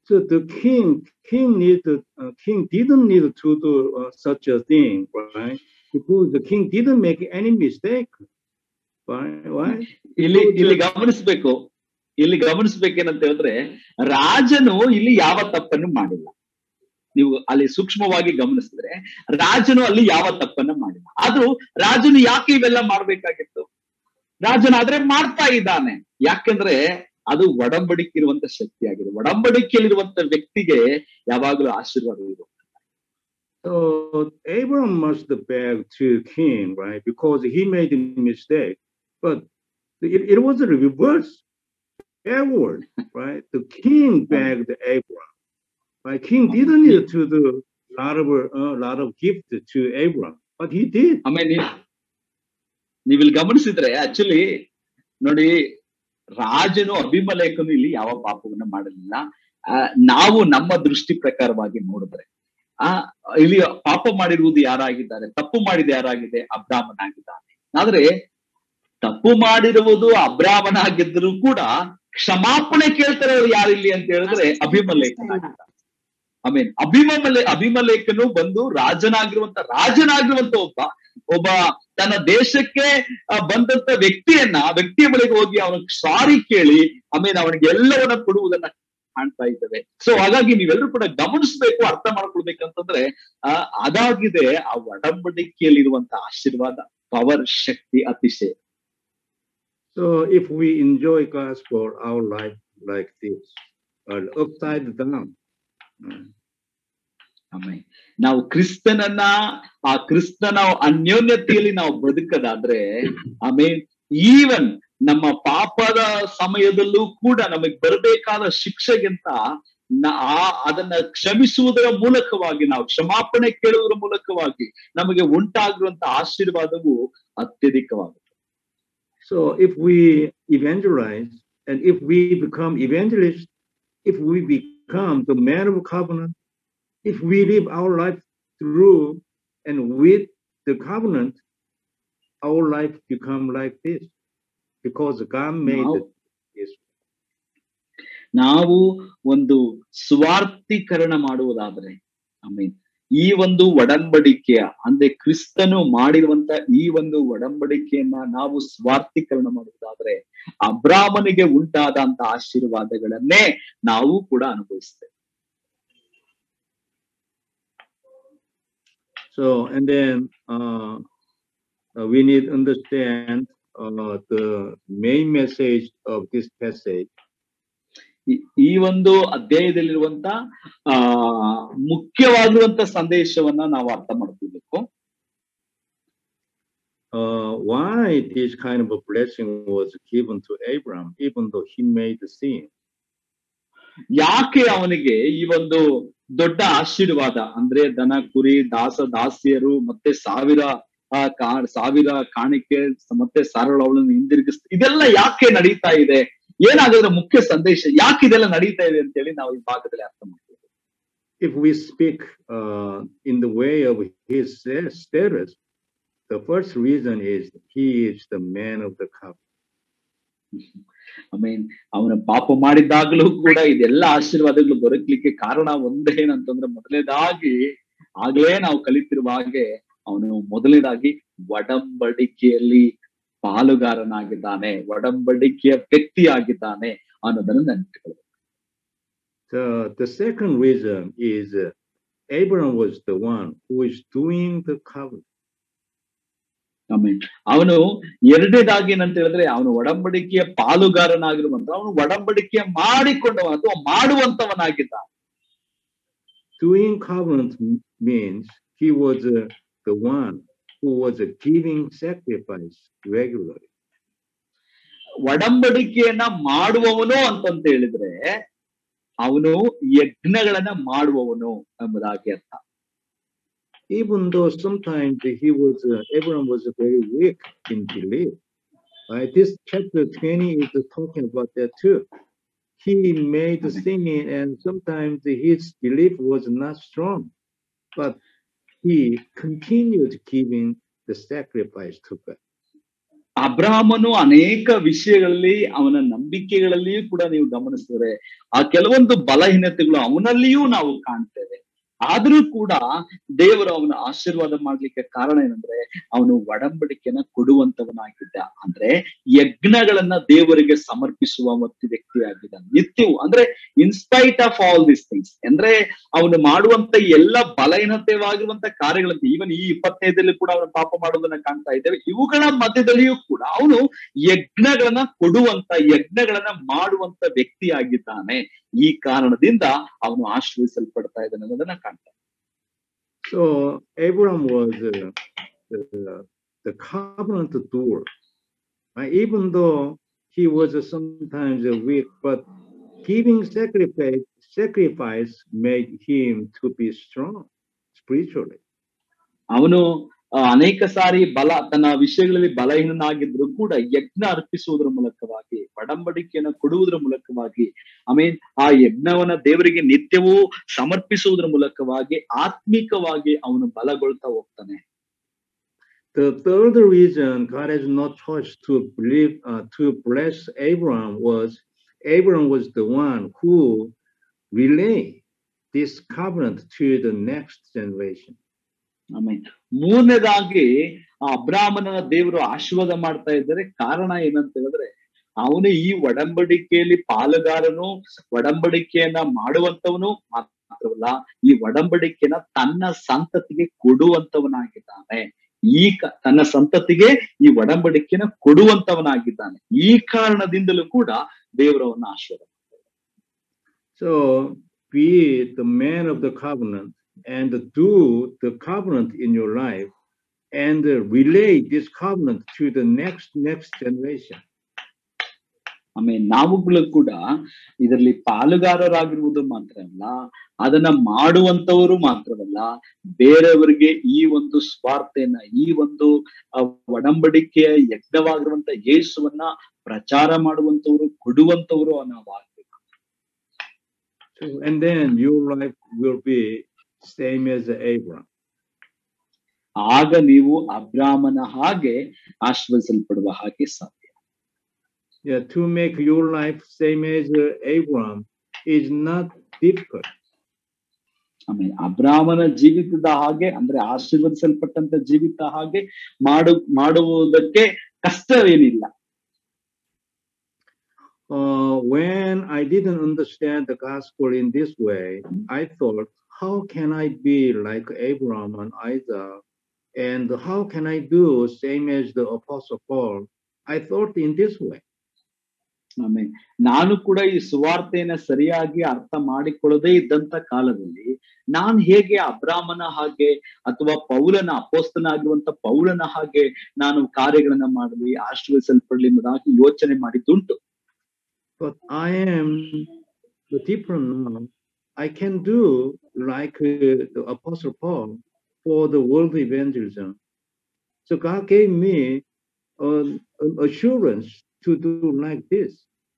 So the king, king need, to- uh, king didn't need to do uh, such a thing, right? Because the king didn't make any mistake, right? Why? ಇಲ್ಲಿ ಇಲ್ಲಿ ಗಮನಿಸ್ಬೇಕು ಇಲ್ಲಿ ಗಮನಿಸ್ಬೇಕೇನಂತ ಹೇಳಿದ್ರೆ ರಾಜನು ಇಲ್ಲಿ ಯಾವ ತಪ್ಪನ್ನು ಮಾಡಿಲ್ಲ ನೀವು ಅಲ್ಲಿ ಸೂಕ್ಷ್ಮವಾಗಿ ಗಮನಿಸಿದ್ರೆ ರಾಜನು ಅಲ್ಲಿ ಯಾವ ತಪ್ಪನ್ನ ಮಾಡಿಲ್ಲ ಆದ್ರೂ ರಾಜನು ಯಾಕೆ ಇವೆಲ್ಲ ಮಾಡ್ಬೇಕಾಗಿತ್ತು ರಾಜನಾದ್ರೆ ಮಾಡ್ತಾ ಇದ್ದಾನೆ ಯಾಕೆಂದ್ರೆ ಅದು ಒಡಂಬಡಿಕೆ ಇರುವಂತ ಶಕ್ತಿ ಆಗಿದೆ ಒಡಂಬಡಿಕೆಯಲ್ಲಿರುವಂತ ವ್ಯಕ್ತಿಗೆ ಯಾವಾಗಲೂ ಆಶೀರ್ವಾದ ಇರುತ್ತೆ So Abraham must beg to king, right? Because he made a mistake. But it, it was a reverse, backward, right? The king begged Abraham. Right? King didn't need to do a lot of a lot of gift to Abraham, but he did. ಆಮೇಲೆ ನೀವ್ ನೀವಿಲ್ಲಿ ಗಮನಿಸಿದ್ರೆ actually ನೋಡಿ ರಾಜನು ಅಭಿಮಲೇಖನು ಇಲ್ಲಿ ಯಾವ ಪಾಪವನ್ನ ಮಾಡಲಿಲ್ಲ ಆ, ನಾವು ನಮ್ಮ ದೃಷ್ಟಿ ಪ್ರಕಾರವಾಗಿ ನೋಡಿದ್ರೆ ಆ ಇಲ್ಲಿ ಪಾಪ ಮಾಡಿರುವುದು ಯಾರಾಗಿದ್ದಾರೆ ತಪ್ಪು ಮಾಡಿದ ಯಾರಾಗಿದೆ ಅಬ್ರಾಮನಾಗಿದ್ದಾನೆ ಆದ್ರೆ ತಪ್ಪು ಮಾಡಿರುವುದು ಅಬ್ರಾಮನಾಗಿದ್ದರೂ ಕೂಡ ಕ್ಷಮಾಪಣೆ ಕೇಳ್ತಾರವ್ರು ಯಾರಿಲ್ಲಿ ಅಂತ ಹೇಳಿದ್ರೆ ಅಭಿಮಲೇಖನಾಗಿದ್ದಾನೆ ಐ ಮೀನ್ ಅಭಿಮಲೆ ಅಭಿಮಲೇಖನು ಬಂದು ರಾಜನಾಗಿರುವಂತ ರಾಜನಾಗಿರುವಂತ ಒಬ್ಬ ಒಬ್ಬ ತನ್ನ ದೇಶಕ್ಕೆ ಆ, ಬಂದಂತ ವ್ಯಕ್ತಿಯನ್ನ ಆ ವ್ಯಕ್ತಿಯ ಬಳಿಗೆ ಹೋಗಿ ಅವನಿಗೆ ಸಾರಿ ಕೇಳಿ ಆಮೇಲೆ ಅವನಿಗೆ ಎಲ್ಲವನ್ನ ಕೊಡುವುದನ್ನ ಕಾಣ್ತಾ ಇದ್ದೇವೆ ಸೊ ಹಾಗಾಗಿ ನೀವೆಲ್ಲರೂ ಕೂಡ ಗಮನಿಸ್ಬೇಕು ಅರ್ಥ ಮಾಡ್ಕೊಳ್ಬೇಕಂತಂದ್ರೆ ಆ ಅದಾಗಿದೆ ಆ ಒಡಂಬಡಿಕೆಯಲ್ಲಿರುವಂತ ಆಶೀರ್ವಾದ ಪವರ್ ಶಕ್ತಿ ಅತಿಶಯ So if we enjoy gospel our life like this, or upside down, mm, ಆಮೇಲೆ ನಾವು ಕ್ರಿಸ್ತನನ್ನ ಆ ಕ್ರಿಸ್ತನ ಅನ್ಯೋನ್ಯತೆಯಲ್ಲಿ ನಾವು ಬದುಕದಾದ್ರೆ ಆಮೇಲೆ ಈವನ್ ನಮ್ಮ ಪಾಪದ ಸಮಯದಲ್ಲೂ ಕೂಡ ನಮಗ್ ಬರಬೇಕಾದ ಶಿಕ್ಷೆಗಿಂತ ನ- ಆ ಅದನ್ನ ಕ್ಷಮಿಸುವುದರ ಮೂಲಕವಾಗಿ ನಾವು ಕ್ಷಮಾಪಣೆ ಕೇಳುವುದರ ಮೂಲಕವಾಗಿ ನಮಗೆ ಉಂಟಾಗಿರುವಂತ ಆಶೀರ್ವಾದವು ಅತ್ಯಧಿಕವಾಗುತ್ತೆ So if we evangelize and if we become evangelists, if we become the man of covenant, if we live our life through and with the covenant, our life become like this because God made ನಾವು it this. ನಾವು ಒಂದು ಸ್ವಾರ್ಥೀಕರಣ ಮಾಡುವುದಾದ್ರೆ I mean ಈ ಒಂದು ಒಡಂಬಡಿಕೆಯ ಅಂದ್ರೆ ಕ್ರಿಸ್ತನು ಮಾಡಿರುವಂತ ಈ ಒಂದು ಒಡಂಬಡಿಕೆಯನ್ನ ನಾವು ಸ್ವಾರ್ಥೀಕರಣ ಮಾಡುವುದಾದ್ರೆ ಅಬ್ರಾಮನಿಗೆ ಉಂಟಾದಂತ ಆಶೀರ್ವಾದಗಳನ್ನೇ ನಾವು ಕೂಡ ಅನುಭವಿಸ್ತೇವೆ So and then uh, uh, we need to understand uh, the main message of this passage. ಈ- ಈ ಒಂದು ಅಧ್ಯಾಯದಲ್ಲಿರುವಂತ ಆ ಮುಖ್ಯವಾಗಿರುವಂತ ಸಂದೇಶವನ್ನ ನಾವು ಅರ್ಥ ಮಾಡ್ಕೊಳ್ಬೇಕು uh, why this kind of a blessing was given to Abraham, even though he made the sin. ಯಾಕೆ ಅವನಿಗೆ ಈ ಒಂದು ದೊಡ್ಡ ಆಶೀರ್ವಾದ ಅಂದ್ರೆ ದನ ಕುರಿ ದಾಸ ದಾಸಿಯರು ಮತ್ತೆ ಸಾವಿರ ಆ ಕಾ ಸಾವಿರ ಕಾಣಿಕೆ ಮತ್ತೆ ಸಾರಳು ಅವಳನ್ನು ಹಿಂದಿರುಗಿಸ್ ಇದೆಲ್ಲ ಯಾಕೆ ನಡೀತಾ ಇದೆ ಏನಾಗೋದ್ರ ಮುಖ್ಯ ಸಂದೇಶ ಯಾಕೆ ಇದೆಲ್ಲ ನಡೀತಾ ಇದೆ ಅಂತ ಹೇಳಿ ನಾವು ಈ ಭಾಗದಲ್ಲಿ ಅರ್ಥ ಮಾಡ್ತೀವಿ If we speak uh, in the way of his sta- status, the first reason is he is the man of the cup. I mean ಅವನ ಪಾಪ ಮಾಡಿದಾಗಲೂ ಕೂಡ ಇದೆಲ್ಲ ಆಶೀರ್ವಾದಗಳು ದೊರಕಲಿಕ್ಕೆ ಕಾರಣ ಒಂದೇ ಏನಂತಂದ್ರೆ ಮೊದಲನೇದಾಗಿ ಆಗ್ಲೇ ನಾವು ಕಲಿತಿರುವ ಹಾಗೆ ಅವನು ಮೊದಲನೇದಾಗಿ ಒಡಂಬಡಿಕೆಯಲ್ಲಿ ಪಾಲುಗಾರನಾಗಿದ್ದಾನೆ ಒಡಂಬಡಿಕೆಯ ವ್ಯಕ್ತಿಯಾಗಿದ್ದಾನೆ ಅನ್ನೋದನ್ನ ನೆನಪಿಟ್ಕೊಳ್ಬೇಕು The, the second reason is uh, Abraham was the one who is doing the covenant. ಆಮೇಲೆ ಅವನು ಎರಡನೇದಾಗಿ ಏನಂತ ಹೇಳಿದ್ರೆ ಅವನು ಒಡಂಬಡಿಕೆಯ ಪಾಲುಗಾರನಾಗಿರುವಂತ ಅವನು ಒಡಂಬಡಿಕೆ ಮಾಡಿಕೊಂಡವ ಅಥವಾ ಮಾಡುವಂತವನಾಗಿದ್ದಾನೆ Doing covenant m- means he was uh, the one who was uh, giving sacrifice regularly. ಒಡಂಬಡಿಕೆಯನ್ನ ಮಾಡುವವನು ಅಂತಂತ ಹೇಳಿದ್ರೆ ಅವನು ಯಜ್ಞಗಳನ್ನ ಮಾಡುವವನು ಎಂಬುದಾಗಿ ಅರ್ಥ even though sometimes he was uh, Abraham was very weak in belief. Right? This chapter 20 is talking about that too. He made the singing and sometimes his belief was not strong, but he continued giving the sacrifice to God. ಅಬ್ರಾಹ್ಮನು ಅನೇಕ ವಿಷಯಗಳಲ್ಲಿ ಅವನ ನಂಬಿಕೆಗಳಲ್ಲಿಯೂ ಕೂಡ ನೀವು ಗಮನಿಸಿದ್ರೆ ಆ ಕೆಲವೊಂದು ಬಲಹೀನತೆಗಳು ಅವನಲ್ಲಿಯೂ ನಾವು ಕಾಣ್ತೇವೆ ಆದ್ರೂ ಕೂಡ ದೇವರು ಅವನ ಆಶೀರ್ವಾದ ಮಾಡ್ಲಿಕ್ಕೆ ಕಾರಣ ಏನಂದ್ರೆ ಅವನು ಒಡಂಬಡಿಕೆನ ಕೊಡುವಂತವನಾಗಿದ್ದ ಅಂದ್ರೆ ಯಜ್ಞಗಳನ್ನ ದೇವರಿಗೆ ಸಮರ್ಪಿಸುವ ಮತ್ತು ವ್ಯಕ್ತಿಯಾಗಿದ್ದ ನಿತ್ಯವೂ ಅಂದ್ರೆ in spite of all this things ಅಂದ್ರೆ ಅವನು ಮಾಡುವಂತ ಎಲ್ಲ ಬಲಹೀನತೆವಾಗಿರುವಂತ ಕಾರ್ಯಗಳಂತೆ ಈವನ್ ಈ ಇಪ್ಪತ್ತೈದಲ್ಲಿ ಕೂಡ ಅವನು ಪಾಪ ಮಾಡೋದನ್ನ ಕಾಣ್ತಾ ಇದ್ದೇವೆ ಇವುಗಳ ಮಧ್ಯದಲ್ಲಿಯೂ ಕೂಡ ಅವನು ಯಜ್ಞಗಳನ್ನ ಕೊಡುವಂತ ಯಜ್ಞಗಳನ್ನ ಮಾಡುವಂತ ವ್ಯಕ್ತಿಯಾಗಿದ್ದಾನೆ ಈ ಕಾರಣದಿಂದ ಅವನು ಆಶ್ರಯಿಸಲ್ಪಡ್ತಾ ಇದ್ದಾನೆ ಅನ್ನೋದನ್ನ ಕಾಣ್ತಾ So Abraham was uh, the, the covenant doer. Uh, even though he was uh, sometimes uh, weak, but giving sacrifice sacrifice made him to be strong spiritually. ಅವನು ಆ, ಅನೇಕ ಸಾರಿ ಬಲ ತನ್ನ ವಿಷಯಗಳಲ್ಲಿ ಬಲಹೀನನಾಗಿದ್ರು ಕೂಡ ಯಜ್ಞ ಅರ್ಪಿಸುವುದರ ಮೂಲಕವಾಗಿ ಒಡಂಬಡಿಕೆಯನ್ನು ಕೊಡುವುದರ ಮೂಲಕವಾಗಿ ಆಮೇಲೆ ಆ ಯಜ್ಞವನ್ನ ದೇವರಿಗೆ ನಿತ್ಯವೂ ಸಮರ್ಪಿಸುವುದರ ಮೂಲಕವಾಗಿ ಆತ್ಮಿಕವಾಗಿ ಅವನು ಬಲಗೊಳ್ತಾ ಹೋಗ್ತಾನೆ The third reason God has no choice to believe uh, to bless Abraham was Abraham was the one who relayed this covenant to the next generation. ಆಮೇಲೆ ಮೂರನೇದಾಗಿ ಆ ಅಬ್ರಾಹ್ಮಣನ ದೇವರು ಆಶೀರ್ವಾದ ಮಾಡ್ತಾ ಇದ್ದಾರೆ ಕಾರಣ ಏನಂತ ಹೇಳಿದ್ರೆ ಅವನು ಈ ಒಡಂಬಡಿಕೆಯಲ್ಲಿ ಪಾಲುಗಾರನು ಒಡಂಬಡಿಕೆಯನ್ನ ಮಾಡುವಂತವನು ಮಾತ್ರವಲ್ಲ ಈ ಒಡಂಬಡಿಕೆನ ತನ್ನ ಸಂತತಿಗೆ ಕೊಡುವಂತವನಾಗಿದ್ದಾನೆ ಈ ಕ- ತನ್ನ ಸಂತತಿಗೆ ಈ ಒಡಂಬಡಿಕೆನ ಕೊಡುವಂತವನಾಗಿದ್ದಾನೆ ಈ ಕಾರಣದಿಂದಲೂ ಕೂಡ ದೇವರವನ್ನ ಆಶೀರ್ವಾದ So be the man of the covenant and do the covenant in your life and relay this covenant to the next next generation. ಆಮೇಲೆ ನಾವುಗಳು ಕೂಡ ಇದರಲ್ಲಿ ಪಾಲುಗಾರರಾಗಿರುವುದು ಮಾತ್ರವಲ್ಲ ಅದನ್ನ ಮಾಡುವಂತವರು ಮಾತ್ರವಲ್ಲ ಬೇರೆಯವರಿಗೆ ಈ ಒಂದು ಸ್ವಾರ್ಥೆಯನ್ನ ಈ ಒಂದು ಆ, ಒಡಂಬಡಿಕೆಯ ಯಜ್ಞವಾಗಿರುವಂತ ಯೇಸುವನ್ನ ಪ್ರಚಾರ ಮಾಡುವಂತವರು ಕೊಡುವಂತವರು ನಾವು ಆಗ್ಬೇಕು So, and then your life will be same as Abraham. ಆಗ ನೀವು ಅಬ್ರಾಹ್ಮನ ಹಾಗೆ ಆಶ್ರಯಿಸಲ್ಪಡುವ ಹಾಗೆ ಸಾಧ್ಯ Yeah, to make your life same as uh, Abraham is not difficult. ಆಮೇಲೆ ಅಬ್ರಾಹ್ಮನ ಜೀವಿತದ ಹಾಗೆ ಅಂದ್ರೆ ಆಶೀರ್ವದಿಸಲ್ಪಟ್ಟಂತ ಜೀವಿತ ಹಾಗೆ ಮಾಡು ಮಾಡುವುದಕ್ಕೆ ಕಷ್ಟವೇನಿಲ್ಲ Uh, when I didn't understand the gospel in this way, I thought, how can I be like Abraham and Isaac? And how can I do same as the Apostle Paul? I thought in this way. ಆಮೇಲೆ ನಾನು ಕೂಡ ಈ ಸುವಾರ್ತೆಯನ್ನ ಸರಿಯಾಗಿ ಅರ್ಥ ಮಾಡಿಕೊಳ್ಳದೇ ಇದ್ದಂತ ಕಾಲದಲ್ಲಿ ನಾನ್ ಹೇಗೆ ಅಬ್ರಾಹ್ಮನ ಹಾಗೆ ಅಥವಾ ಪೌಲನ ಅಪೋಸ್ತನಾಗಿರುವಂತ ಪೌಲನ ಹಾಗೆ ನಾನು ಕಾರ್ಯಗಳನ್ನ ಮಾಡಲಿ ಆಶ್ರಯಿಸಲ್ಪಡ್ಲಿ ಎಂಬುದಾಗಿ ಯೋಚನೆ ಮಾಡಿದ್ದುಂಟು But I am the different now. I can do like uh, the Apostle Paul for the world evangelism. So God gave me an, an assurance to do like this.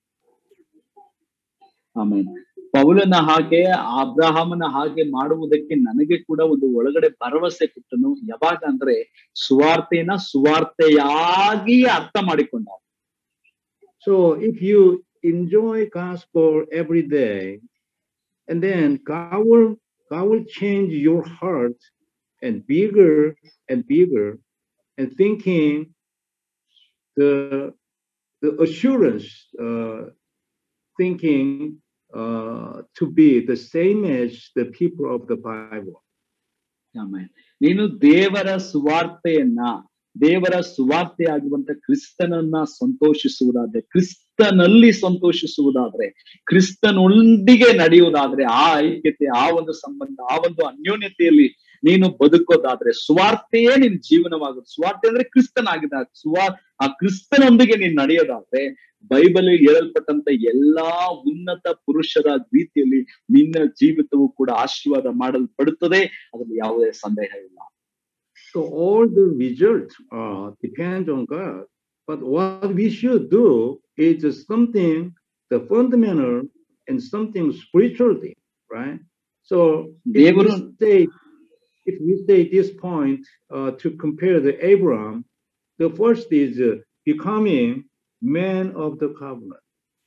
ಆಮೇಲೆ ಪೌಲನ ಹಾಗೆ ಅಬ್ರಹಾಮನ ಹಾಗೆ ಮಾಡುವುದಕ್ಕೆ ನನಗೆ ಕೂಡ ಒಂದು ಒಳಗಡೆ ಭರವಸೆ ಕೊಟ್ಟನು ಯಾವಾಗ ಅಂದ್ರೆ ಸುವಾರ್ತೆನ ಸುವಾರ್ತೆಯಾಗಿ ಅರ್ಥ ಮಾಡಿಕೊಂಡ So if you enjoy gospel every day, and then God will God will change your heart and bigger and bigger, and thinking the the assurance, uh, thinking uh, to be the same as the people of the Bible. ಆಮೇಲೆ ನೀನು ದೇವರ ಸುವಾರ್ತೆಯನ್ನ ದೇವರ ಸುವಾರ್ತೆ ಆಗುವಂತ ಕ್ರಿಸ್ತನನ್ನ ಸಂತೋಷಿಸುವುದಾದ್ರೆ ಕ್ರಿಸ್ತನಲ್ಲಿ ಸಂತೋಷಿಸುವುದಾದ್ರೆ ಕ್ರಿಸ್ತನೊಂದಿಗೆ ನಡೆಯುವುದಾದ್ರೆ ಆ ಐಕ್ಯತೆ ಆ ಒಂದು ಸಂಬಂಧ ಆ ಒಂದು ಅನ್ಯೋನ್ಯತೆಯಲ್ಲಿ ನೀನು ಬದುಕೋದಾದ್ರೆ ಸುವಾರ್ತೆಯೇ ನಿನ್ ಜೀವನವಾಗುತ್ತೆ ಸುವಾರ್ತೆ ಅಂದ್ರೆ ಕ್ರಿಸ್ತನಾಗಿದ್ದ ಸುವಾರ್ ಆ ಕ್ರಿಸ್ತನೊಂದಿಗೆ ನೀನ್ ನಡೆಯೋದಾದ್ರೆ ಬೈಬಲ್ ಹೇಳಲ್ಪಟ್ಟಂತ ಎಲ್ಲಾ ಉನ್ನತ ಪುರುಷರ ರೀತಿಯಲ್ಲಿ ನಿನ್ನ ಜೀವಿತವು ಕೂಡ ಆಶೀರ್ವಾದ ಮಾಡಲ್ಪಡುತ್ತದೆ ಅದರಲ್ಲಿ ಯಾವುದೇ ಸಂದೇಹ ಇಲ್ಲ So all the results uh, depend on God. But what we should do is something the fundamental and something spiritual thing, right? So if we ದೇವರು say if we say this point uh, to compare the Abraham, the first is uh, becoming man of the covenant.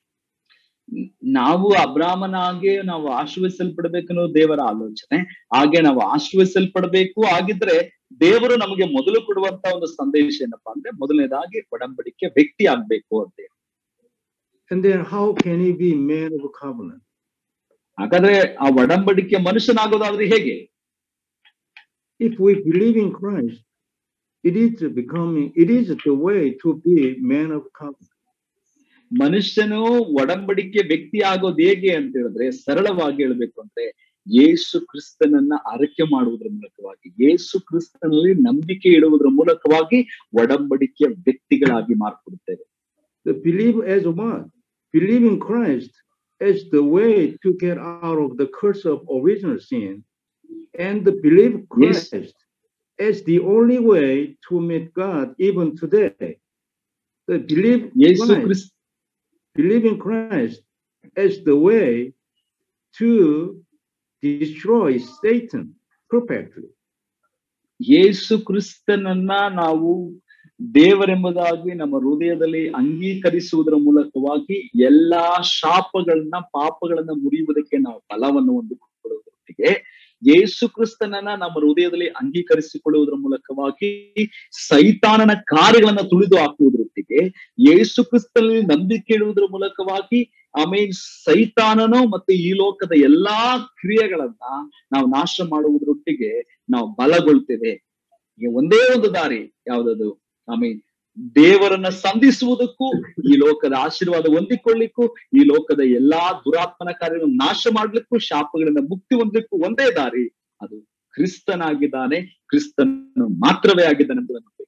ನಾವು ಅಬ್ರಾಮನ ಹಾಗೆ ನಾವು ಆಶೀರ್ವದಿಸಲ್ಪಡ್ಬೇಕು ಅನ್ನೋದು ದೇವರ ಆಲೋಚನೆ ಹಾಗೆ ನಾವು ಆಶೀರ್ವದಿಸಲ್ಪಡ್ಬೇಕು ಆಗಿದ್ರೆ ದೇವರು ನಮಗೆ ಮೊದಲು ಕೊಡುವಂತ ಒಂದು ಸಂದೇಶ ಏನಪ್ಪಾ ಅಂದ್ರೆ ಮೊದಲನೇದಾಗಿ ಒಡಂಬಡಿಕೆ ವ್ಯಕ್ತಿ ಆಗ್ಬೇಕು ಅಂತ ಹೇಳಿ. And then how can he be man of covenant? ಹಾಗಾದ್ರೆ ಆ ಒಡಂಬಡಿಕೆ ಮನುಷ್ಯನಾಗೋದಾದ್ರೆ ಹೇಗೆ If we believe in Christ, it is becoming, it is the way to be man of covenant. ಮನುಷ್ಯನು ಒಡಂಬಡಿಕೆ ವ್ಯಕ್ತಿ ಆಗೋದು ಹೇಗೆ ಅಂತ ಹೇಳಿದ್ರೆ ಸರಳವಾಗಿ ಹೇಳ್ಬೇಕು ಅಂದ್ರೆ ಯೇಸು ಕ್ರಿಸ್ತನನ್ನ ಅರಕೆ ಮಾಡುವುದರ ಮೂಲಕವಾಗಿ ಯೇಸು ಕ್ರಿಸ್ತನಲ್ಲಿ ನಂಬಿಕೆ ಇಡುವುದರ ಮೂಲಕವಾಗಿ ಒಡಂಬಡಿಕೆಯ ವ್ಯಕ್ತಿಗಳಾಗಿ ಮಾರ್ಪಡುತ್ತೇವೆ The believe as what? Believe in Christ as the way to get out of the curse of original sin, and the believe Yes. Christ as the only way to meet God even today. The believe Yesu Christ, ಕ್ರಿಸ್ತ believe in Christ as the way to destroy Satan perfectly. ಯೇಸು ಕ್ರಿಸ್ತನನ್ನ ನಾವು ದೇವರೆಂಬುದಾಗಿ ನಮ್ಮ ಹೃದಯದಲ್ಲಿ ಅಂಗೀಕರಿಸುವುದರ ಮೂಲಕವಾಗಿ ಎಲ್ಲಾ ಶಾಪಗಳನ್ನ ಪಾಪಗಳನ್ನ ಮುರಿಯುವುದಕ್ಕೆ ನಾವು ಫಲವನ್ನು ಹೊಂದಿಕೊಳ್ಳುವುದರೊಟ್ಟಿಗೆ ಯೇಸು ಕ್ರಿಸ್ತನನ್ನ ನಮ್ಮ ಹೃದಯದಲ್ಲಿ ಅಂಗೀಕರಿಸಿಕೊಳ್ಳುವುದರ ಮೂಲಕವಾಗಿ ಸೈತಾನನ ಕಾರ್ಯಗಳನ್ನ ತುಳಿದು ಹಾಕುವುದರೊಟ್ಟಿಗೆ ಯೇಸು ಕ್ರಿಸ್ತನಲ್ಲಿ ನಂಬಿಕೆ ಇಡುವುದರ ಮೂಲಕವಾಗಿ ಆಮೇಲೆ ಸೈತಾನನು ಮತ್ತೆ ಈ ಲೋಕದ ಎಲ್ಲಾ ಕ್ರಿಯೆಗಳನ್ನ ನಾವು ನಾಶ ಮಾಡುವುದರೊಟ್ಟಿಗೆ ನಾವು ಬಲಗೊಳ್ತೇವೆ ಈಗ ಒಂದೇ ಒಂದು ದಾರಿ ಯಾವ್ದದು ಆಮೇಲೆ ದೇವರನ್ನ ಸಂಧಿಸುವುದಕ್ಕೂ ಈ ಲೋಕದ ಆಶೀರ್ವಾದ ಹೊಂದಿಕೊಳ್ಳಿಕ್ಕೂ ಈ ಲೋಕದ ಎಲ್ಲಾ ದುರಾತ್ಮನ ಕಾರ್ಯಗಳನ್ನು ನಾಶ ಮಾಡ್ಲಿಕ್ಕೂ ಶಾಪಗಳಿಂದ ಮುಕ್ತಿ ಹೊಂದಲಿಕ್ಕೂ ಒಂದೇ ದಾರಿ ಅದು ಕ್ರಿಸ್ತನಾಗಿದ್ದಾನೆ ಕ್ರಿಸ್ತನು ಮಾತ್ರವೇ ಆಗಿದ್ದಾನೆ ಅಂತ ನಂಬಬೇಕು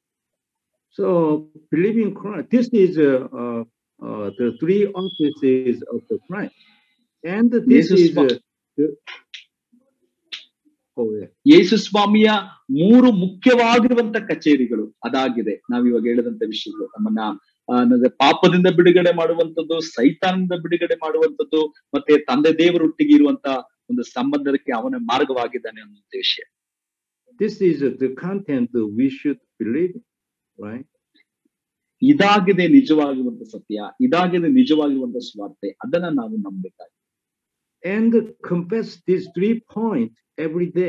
So believing Christ, this is uh, uh, uh, the three offices of the Christ, and this Jesus is uh, the, oh yeah, ಯೇಸು ಸ್ವಾಮಿಯ ಮೂರು ಮುಖ್ಯವಾಗಿರುವಂತ ಕಚೇರಿಗಳು ಅದಾಗಿದೆ ನಾವ್ ಇವಾಗ ಹೇಳಿದಂತ ವಿಷಯಗಳು ನಮ್ಮನ್ನ ಆ, ಅಂದ್ರೆ ಪಾಪದಿಂದ ಬಿಡುಗಡೆ ಮಾಡುವಂತದ್ದು ಸೈತಾನದಿಂದ ಬಿಡುಗಡೆ ಮಾಡುವಂತದ್ದು ಮತ್ತೆ ತಂದೆ ದೇವರೊಟ್ಟಿಗೆ ಇರುವಂತ ಒಂದು ಸಂಬಂಧಕ್ಕೆ ಅವನ ಮಾರ್ಗವಾಗಿದ್ದಾನೆ ಅನ್ನುವಂತ ವಿಷಯ this is uh, the content that we should believe, in, right? ಇದಾಗಿದೆ ನಿಜವಾಗಿರುವಂತ ಸತ್ಯ ಇದಾಗಿದೆ ನಿಜವಾಗಿರುವಂತ ಸ್ವಾರ್ತೆ ಅದನ್ನ ನಾವು ನಂಬಬೇಕಾಗಿದೆ And confess these three points every day.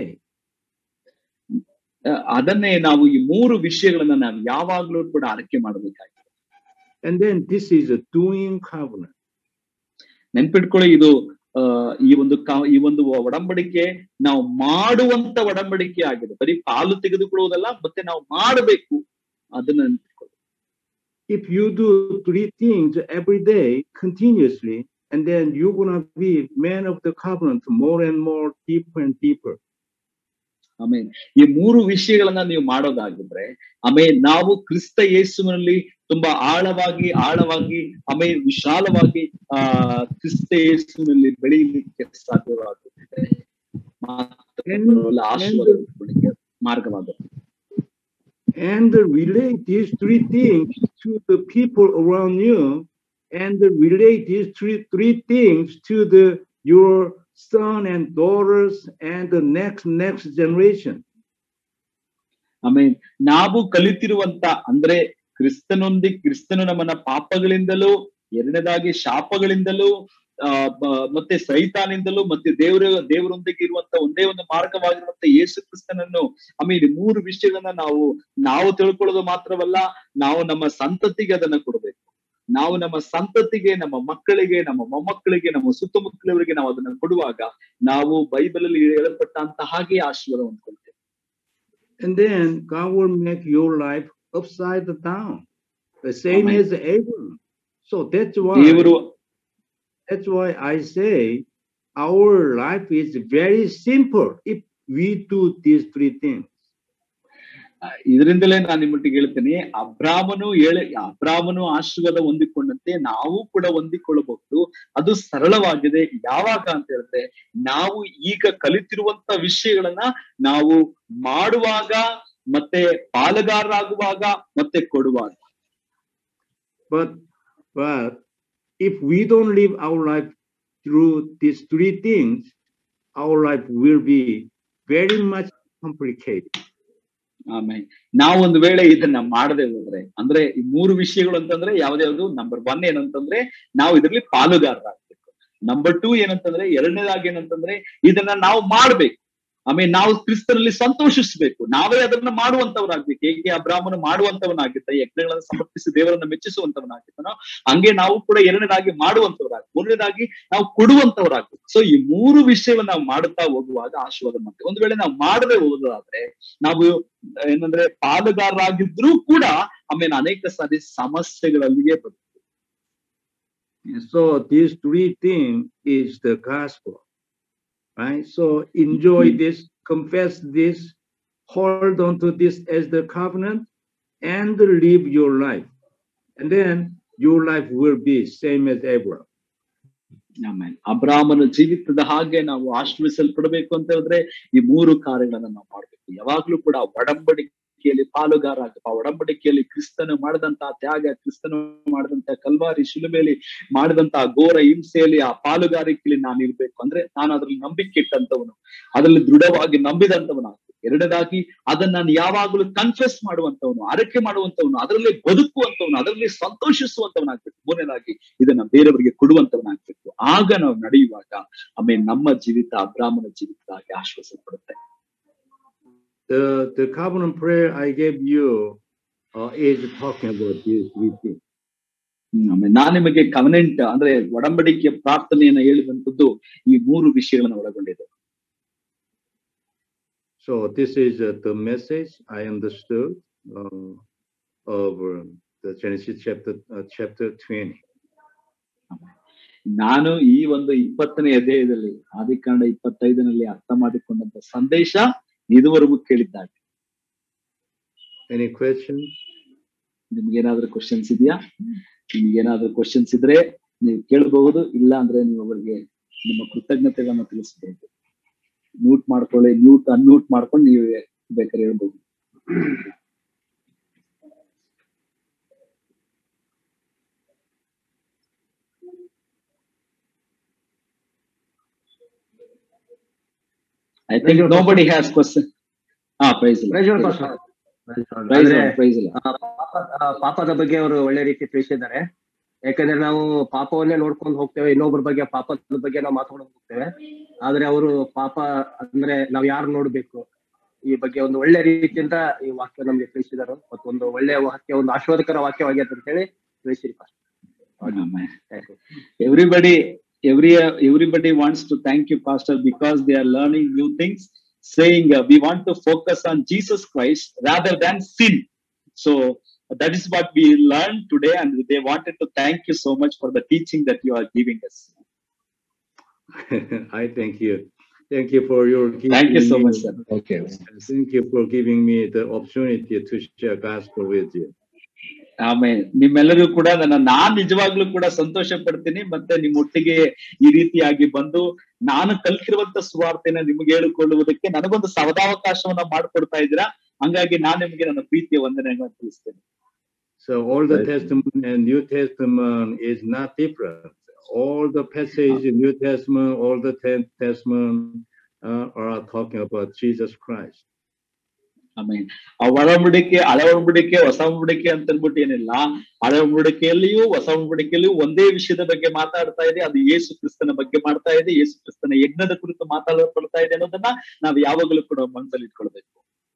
ಆ, ಅದನ್ನೇ ನಾವು ಈ ಮೂರು ವಿಷಯಗಳನ್ನ ನಾವು ಯಾವಾಗ್ಲೂ ಕೂಡ ಅರಕೆ ಮಾಡಬೇಕಾಗಿದೆ And then this is a doing covenant. ನೆನ್ಪಿಟ್ಕೊಳ್ಳಿ ಇದು ಆ ಈ ಒಂದು ಕ- ಈ ಒಂದು ಒಡಂಬಡಿಕೆ ನಾವು ಮಾಡುವಂತ ಒಡಂಬಡಿಕೆ ಆಗಿದೆ ಬರೀ ಪಾಲು ತೆಗೆದುಕೊಳ್ಳುವುದಲ್ಲ ಮತ್ತೆ ನಾವು ಮಾಡಬೇಕು ಅದನ್ನ ನೆನ್ಪಿಟ್ಕೊಳ್ಳಿ If you do three things every day continuously, and then you're gonna be man of the covenant more and more, deeper and deeper. ಆಮೇಲೆ ಈ ಮೂರು ವಿಷಯಗಳನ್ನ ನೀವು ಮಾಡೋದಾಗಿದ್ರೆ ಆಮೇಲೆ ನಾವು ಕ್ರಿಸ್ತ ಯೇಸುವಿನಲ್ಲಿ ತುಂಬಾ ಆಳವಾಗಿ ಆಳವಾಗಿ ಆಮೇಲೆ ವಿಶಾಲವಾಗಿ ಆ ಕ್ರಿಸ್ತ ಯೇಸುವಿನಲ್ಲಿ ಬೆಳೆಯಲಿಕ್ಕೆ ಸಾಧ್ಯವಾಗುತ್ತದೆ ಮಾತ್ರ And- ಆಶೀರ್ವಾದ ಪಡ್ಕೊಳ್ಳಿಕ್ಕೆ ಮಾರ್ಗವಾಗುತ್ತೆ and relate these three things to the people around you and relate these three, three things to the your son and daughters and the next next generation ಆಮೇಲೆ ನಾವು ಕಲಿತಿರುವಂತ ಅಂದ್ರೆ ಕ್ರಿಸ್ತನೊಂದಿಗೆ ಕ್ರಿಸ್ತನು ನಮ್ಮನ್ನ ಪಾಪಗಳಿಂದಲೂ ಎರಡನೇದಾಗಿ ಶಾಪಗಳಿಂದಲೂ ಆ ಬ- ಮತ್ತೆ ಸೈತಾನಿಂದಲೂ ಮತ್ತೆ ದೇವರ ದೇವರೊಂದಿಗೆ ಇರುವಂತ ಒಂದೇ ಒಂದು ಮಾರ್ಗವಾಗಿರುವಂತ ಯೇಸು ಕ್ರಿಸ್ತನನ್ನು ಆಮೇಲೆ ಈ ಮೂರು ವಿಷಯಗಳನ್ನ ನಾವು ನಾವು ತಿಳ್ಕೊಳ್ಳೋದು ಮಾತ್ರವಲ್ಲ ನಾವು ನಮ್ಮ ಸಂತತಿಗೆ ಅದನ್ನ ಕೊಡಬೇಕು ನಾವು ನಮ್ಮ ಸಂತತಿಗೆ ನಮ್ಮ ಮಕ್ಕಳಿಗೆ ನಮ್ಮ ಮೊಮ್ಮಕ್ಕಳಿಗೆ ನಮ್ಮ ಸುತ್ತಮುತ್ತಲವರಿಗೆ ನಾವು ಅದನ್ನ ಕೊಡುವಾಗ ನಾವು ಬೈಬಲ್ ಅಲ್ಲಿ ಹೇಳಲ್ಪಟ್ಟಂತ ಹಾಗೆ ಆಶೀರ್ವಾದ ಹೊಂದ್ಕೊಳ್ತೇವೆ and then god will make your life upside down the same Amen. as abraham so that's why ದೇವರು that's why i say our life is very simple if we do these three things ಇದರಿಂದಲೇ ನಾನು ನಿಮ್ಮೊಟ್ಟಿಗೆ ಹೇಳ್ತೇನೆ ಅಬ್ರಾಮನು ಹೇಳ ಅಬ್ರಾಮನು ಆಶೀರ್ವಾದ ಹೊಂದಿಕೊಂಡಂತೆ ನಾವು ಕೂಡ ಹೊಂದಿಕೊಳ್ಳಬಹುದು ಅದು ಸರಳವಾಗಿದೆ ಯಾವಾಗ ಅಂತ ಹೇಳಿದ್ರೆ ನಾವು ಈಗ ಕಲಿತಿರುವಂತ ವಿಷಯಗಳನ್ನ ನಾವು ಮಾಡುವಾಗ ಮತ್ತೆ ಪಾಲುಗಾರರಾಗುವಾಗ ಮತ್ತೆ ಕೊಡುವಾಗ But but if we don't live our life through these three things, our life will be very much complicated. ಆಮೇಲೆ ನಾವು ಒಂದು ವೇಳೆ ಇದನ್ನ ಮಾಡದೆ ಹೋದ್ರೆ ಅಂದ್ರೆ ಈ ಮೂರು ವಿಷಯಗಳು ಅಂತಂದ್ರೆ ಯಾವ್ದ್ಯಾವ್ದು ನಂಬರ್ ಒನ್ ಏನಂತಂದ್ರೆ ನಾವು ಇದ್ರಲ್ಲಿ ಪಾಲುಗಾರರಾಗ್ಬೇಕು ನಂಬರ್ ಟೂ ಏನಂತಂದ್ರೆ ಎರಡನೇದಾಗಿ ಏನಂತಂದ್ರೆ ಇದನ್ನ ನಾವು ಮಾಡ್ಬೇಕು ಆಮೇಲೆ ನಾವು ಕ್ರಿಸ್ತನಲ್ಲಿ ಸಂತೋಷಿಸ್ಬೇಕು ನಾವೇ ಅದನ್ನ ಮಾಡುವಂತವರಾಗ್ಬೇಕು ಹೇಗೆ ಅಬ್ರಾಹ್ಮಣ ಮಾಡುವಂತವನಾಗಿದ್ದ ಯಜ್ಞಗಳನ್ನು ಸಮರ್ಪಿಸಿ ದೇವರನ್ನ ಮೆಚ್ಚಿಸುವಂತವನಾಗಿದ್ದನೋ ಹಂಗೆ ನಾವು ಕೂಡ ಎರಡನೇದಾಗಿ ಮಾಡುವಂತವರಾಗ್ಬೇಕು ಮೂರನೇದಾಗಿ ನಾವು ಕೊಡುವಂತವರಾಗ್ಬೇಕು ಸೊ ಈ ಮೂರು ವಿಷಯವನ್ನ ನಾವು ಮಾಡುತ್ತಾ ಹೋಗುವಾಗ ಆಶೀರ್ವಾದ ಮಾಡ್ತೇವೆ ಒಂದು ವೇಳೆ ನಾವು ಮಾಡದೆ ಹೋಗೋದಾದ್ರೆ ನಾವು ಏನಂದ್ರೆ ಪಾಲುಗಾರರಾಗಿದ್ರೂ ಕೂಡ ಆಮೇಲೆ ಅನೇಕ ಸಾರಿ ಸಮಸ್ಯೆಗಳಲ್ಲಿಯೇ ಬರುತ್ತೆ And so these three things is the gospel, right? So enjoy this, confess this, hold on to this as the covenant, and live your life. And then your life will be same as Abraham. ಆಮೇಲೆ ಅಬ್ರಾಹ್ಮನ ಜೀವಿತದ ಹಾಗೆ ನಾವು ಆಶ್ರಯಿಸಲ್ಪಡಬೇಕು ಅಂತ ಹೇಳಿದ್ರೆ ಈ ಮೂರು ಕಾರ್ಯಗಳನ್ನ ನಾವು ಮಾಡ್ಬೇಕು ಯಾವಾಗ್ಲೂ ಕೂಡ ಒಡಂಬಡಿಕೆಯಲ್ಲಿ ಪಾಲುಗಾರ ಆಗಬೇಕು ಆ ಒಡಂಬಡಿಕೆಯಲ್ಲಿ ಕ್ರಿಸ್ತನು ಮಾಡಿದಂತಹ ತ್ಯಾಗ ಕ್ರಿಸ್ತನು ಮಾಡಿದಂತ ಕಲ್ವಾರಿ ಶಿಲುಬೆಯಲ್ಲಿ ಮಾಡಿದಂತಹ ಘೋರ ಹಿಂಸೆಯಲ್ಲಿ ಆ ಪಾಲುಗಾರಿಕೆಯಲ್ಲಿ ನಾನು ಇರ್ಬೇಕು ಅಂದ್ರೆ ನಾನು ಅದ್ರಲ್ಲಿ ನಂಬಿಕೆ ಇಟ್ಟಂತವನು ಅದರಲ್ಲಿ ದೃಢವಾಗಿ ನಂಬಿದಂತವನಾಗ್ಬೇಕು ಎರಡನೇದಾಗಿ ಅದನ್ನ ನಾನು ಯಾವಾಗಲೂ ಕನ್ಫೆಸ್ ಮಾಡುವಂತವನು ಅರಕೆ ಮಾಡುವಂತವನು ಅದರಲ್ಲಿ ಬದುಕುವಂತವನು ಅದರಲ್ಲಿ ಸಂತೋಷಿಸುವಂತವನಾಗ್ಬೇಕು ಮೂರನೇದಾಗಿ ಇದನ್ನ ಬೇರೆಯವರಿಗೆ ಕೊಡುವಂತವನಾಗ್ಬೇಕು ಆಗ ನಾವು ನಡೆಯುವಾಗ ಆಮೇಲೆ ನಮ್ಮ ಜೀವಿತ ಅಬ್ರಾಹ್ಮಣ ಜೀವಿತದಾಗಿ ಆಶ್ವಾಸಪಡುತ್ತೆ The, the covenant prayer I gave you uh, is talking about these three things. ಹ್ಮ್, ಆಮೇಲೆ ನಾನ್ ನಿಮಗೆ ಕವನೆಂಟ್ ಅಂದ್ರೆ ಒಡಂಬಡಿಕೆಯ ಪ್ರಾರ್ಥನೆಯನ್ನ ಹೇಳಿದಂತದ್ದು ಈ ಮೂರು ವಿಷಯಗಳನ್ನ ಒಳಗೊಂಡಿದೆ So this is uh, the message I understood uh, of uh, the Genesis chapter uh, chapter 20. ನಾನು ಈ ಒಂದು ಇಪ್ಪತ್ತನೇ ಅಧ್ಯಾಯದಲ್ಲಿ ಆದಿಕಾಂಡ ಇಪ್ಪತ್ತೈದನಲ್ಲಿ ಅರ್ಥ ಮಾಡಿಕೊಂಡಂತ ಸಂದೇಶ ಇದುವರೆಗೂ ಕೇಳಿದ್ದಾರೆ Any questions? ನಿಮ್ಗೇನಾದ್ರೂ ಕ್ವಶನ್ಸ್ ಇದೆಯಾ ನಿಮ್ಗೇನಾದ್ರೂ ಕ್ವಶನ್ಸ್ ಇದ್ರೆ ನೀವು ಕೇಳಬಹುದು ಇಲ್ಲ ಅಂದ್ರೆ ನೀವು ಅವರಿಗೆ ನಿಮ್ಮ ಕೃತಜ್ಞತೆಗಳನ್ನ ತಿಳಿಸಬಹುದು ಮ್ಯೂಟ್ ಮಾಡ್ಕೊಳ್ಳಿ ಮ್ಯೂಟ್ ಅನ್ಮ್ಯೂಟ್ ಮಾಡ್ಕೊಂಡು ನೀವು ಬೇಕಾದ್ರೆ ಹೇಳ್ಬಹುದು I think nobody has question ಹಾ praise Praise the Lord, Pastor. Praise the Lord. Praise ಅಂದ್ರೆ, ಪ್ರೈಸ್ ಆ, ಪಾಪ ಆ, ಪಾಪದ ಬಗ್ಗೆ ಅವರು ಒಳ್ಳೆ ರೀತಿ ತಿಳಿಸಿದ್ದಾರೆ ಯಾಕಂದ್ರೆ ನಾವು ಪಾಪವನ್ನೇ ನೋಡ್ಕೊಂಡು ಹೋಗ್ತೇವೆ ಇನ್ನೊಬ್ಬರ ಬಗ್ಗೆ ಪಾಪದ ಬಗ್ಗೆ ನಾವು ಮಾತಾಡ್ಕೊಂಡು ಹೋಗ್ತೇವೆ ಆದ್ರೆ ಅವರು ಪಾಪ ಅಂದ್ರೆ ನಾವ್ ಯಾರು ನೋಡ್ಬೇಕು ಈ ಬಗ್ಗೆ ಒಂದು ಒಳ್ಳೆ ರೀತಿಯಿಂದ ಈ ವಾಕ್ಯ ನಮ್ಗೆ ತಿಳಿಸಿದಾರೆ ಮತ್ತು ಒಂದು ಒಳ್ಳೆ ವಾಕ್ಯ ಒಂದು ಆಶೀರ್ವಾದಕರ ವಾಕ್ಯವಾಗಿದೆ ಅಂತ ಹೇಳಿ ತಿಳಿಸಿರಿ Thank you. everybody every everybody wants to thank you pastor because they are learning new things saying uh, we want to focus on jesus christ rather than sin so that is what we learned today and they wanted to thank you so much for the teaching that you are giving us I thank you. Thank you for your. thank you giving so me- much sir Okay. Thank you for giving me the opportunity to share gospel with you. ಆಮೇಲೆ ನಿಮ್ಮೆಲ್ಲರೂ ಕೂಡ ನನ್ನ ನಾನ್ ನಿಜವಾಗ್ಲೂ ಕೂಡ ಸಂತೋಷ ಪಡ್ತೀನಿ ಮತ್ತೆ ನಿಮ್ಮೊಟ್ಟಿಗೆ ಈ ರೀತಿಯಾಗಿ ಬಂದು ನಾನು ಕಲ್ತಿರುವಂತ ಸುವಾರ್ತೆನ ನಿಮ್ಗೆ ಹೇಳಿಕೊಳ್ಳುವುದಕ್ಕೆ ನನಗೊಂದು ಸವದಾವಕಾಶವನ್ನ ಮಾಡ್ಕೊಡ್ತಾ ಇದ್ದೀರಾ ಹಂಗಾಗಿ ನಾನ್ ನಿಮ್ಗೆ ನನ್ನ ಪ್ರೀತಿಯ ವಂದನೆಗಳನ್ನ ತಿಳಿಸ್ತೇನೆ So all the Right. Testament and New Testament is not different. All the passage in New Testament, all the Ten Testament uh, are talking about Jesus Christ. ಆಮೇಲೆ ಆ ಒಳಂಬಡಿಕೆ ಹಳೆ ಒಳಂಬಡಿಕೆ ಹೊಸ ಒಳಂಬಡಿಕೆ ಅಂತ ಅಂದ್ಬಿಟ್ಟು ಏನಿಲ್ಲ ಹಳೆ ಒಳಂಬಡಿಕೆಯಲ್ಲಿಯೂ ಹೊಸ ಒಳಂಬಡಿಕೆಯಲ್ಲಿಯೂ ಒಂದೇ ವಿಷಯದ ಬಗ್ಗೆ ಮಾತಾಡ್ತಾ ಇದೆ ಅದು ಯೇಸು ಕ್ರಿಸ್ತನ ಬಗ್ಗೆ ಮಾಡ್ತಾ ಇದೆ ಯೇಸು ಕ್ರಿಸ್ತನ ಯಜ್ಞದ ಕುರಿತು ಮಾತಾಡಲ್ಪಡ್ತಾ ಇದೆ ಅನ್ನೋದನ್ನ ನಾವು ಯಾವಾಗಲೂ ಕೂಡ ಮನಸ್ಸಲ್ಲಿ ಇಟ್ಕೊಳ್ಬೇಕು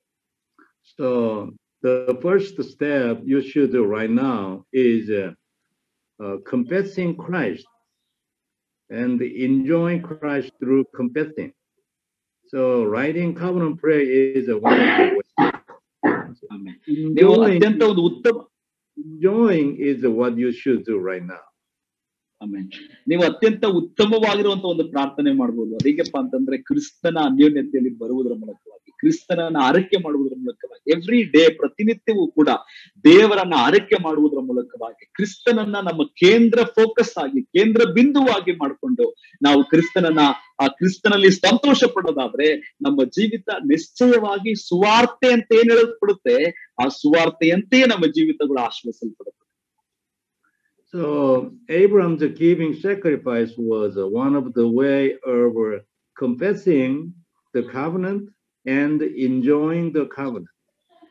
So the first step you should do right now is uh, uh, confessing Christ and enjoying Christ through confessing. So writing covenant prayer is uh, one of the ways. ಆಮೇಲೆ ನೀವು Enjoying, ಅತ್ಯಂತ ಒಂದು ಉತ್ತಮ enjoying is what you should do right now. ಆಮೇಲೆ ನೀವು ಅತ್ಯಂತ ಉತ್ತಮವಾಗಿರುವಂತ ಒಂದು ಪ್ರಾರ್ಥನೆ ಮಾಡ್ಬೋದು ಅದೇಗಪ್ಪ ಅಂತಂದ್ರೆ ಕ್ರಿಸ್ತನ ಅನ್ಯೋನ್ಯತೆಯಲ್ಲಿ ಬರುವುದರ ಮೂಲಕವಾಗಿ ಕ್ರಿಸ್ತನನ್ನ ಆರೈಕೆ ಮಾಡುವುದರ ಮೂಲಕವಾಗಿ ಎವ್ರಿ ಡೇ ಪ್ರತಿನಿತ್ಯವೂ ಕೂಡ ದೇವರನ್ನ ಆರೈಕೆ ಮಾಡುವುದರ ಮೂಲಕವಾಗಿ ಕ್ರಿಸ್ತನನ್ನ ನಮ್ಮ ಕೇಂದ್ರ ಫೋಕಸ್ ಆಗಿ ಕೇಂದ್ರ ಬಿಂದುವಾಗಿ ಮಾಡಿಕೊಂಡು ನಾವು ಕ್ರಿಸ್ತನನ್ನ ಆ ಕ್ರಿಸ್ತನಲ್ಲಿ ಸಂತೋಷ ಪಡೋದಾದ್ರೆ ನಮ್ಮ ಜೀವಿತ ನಿಶ್ಚಯವಾಗಿ ಸುವಾರ್ತೆ ಅಂತ ಏನ್ ಹೇಳಲ್ಪಡುತ್ತೆ ಆ ಸುವಾರ್ತೆಯಂತೆಯೇ ನಮ್ಮ ಜೀವಿತಗಳು ಆಶ್ವಸಲ್ಪಡುತ್ತೆ So Abraham's giving sacrifice was uh, one of the way of uh, confessing the covenant and enjoying the covenant.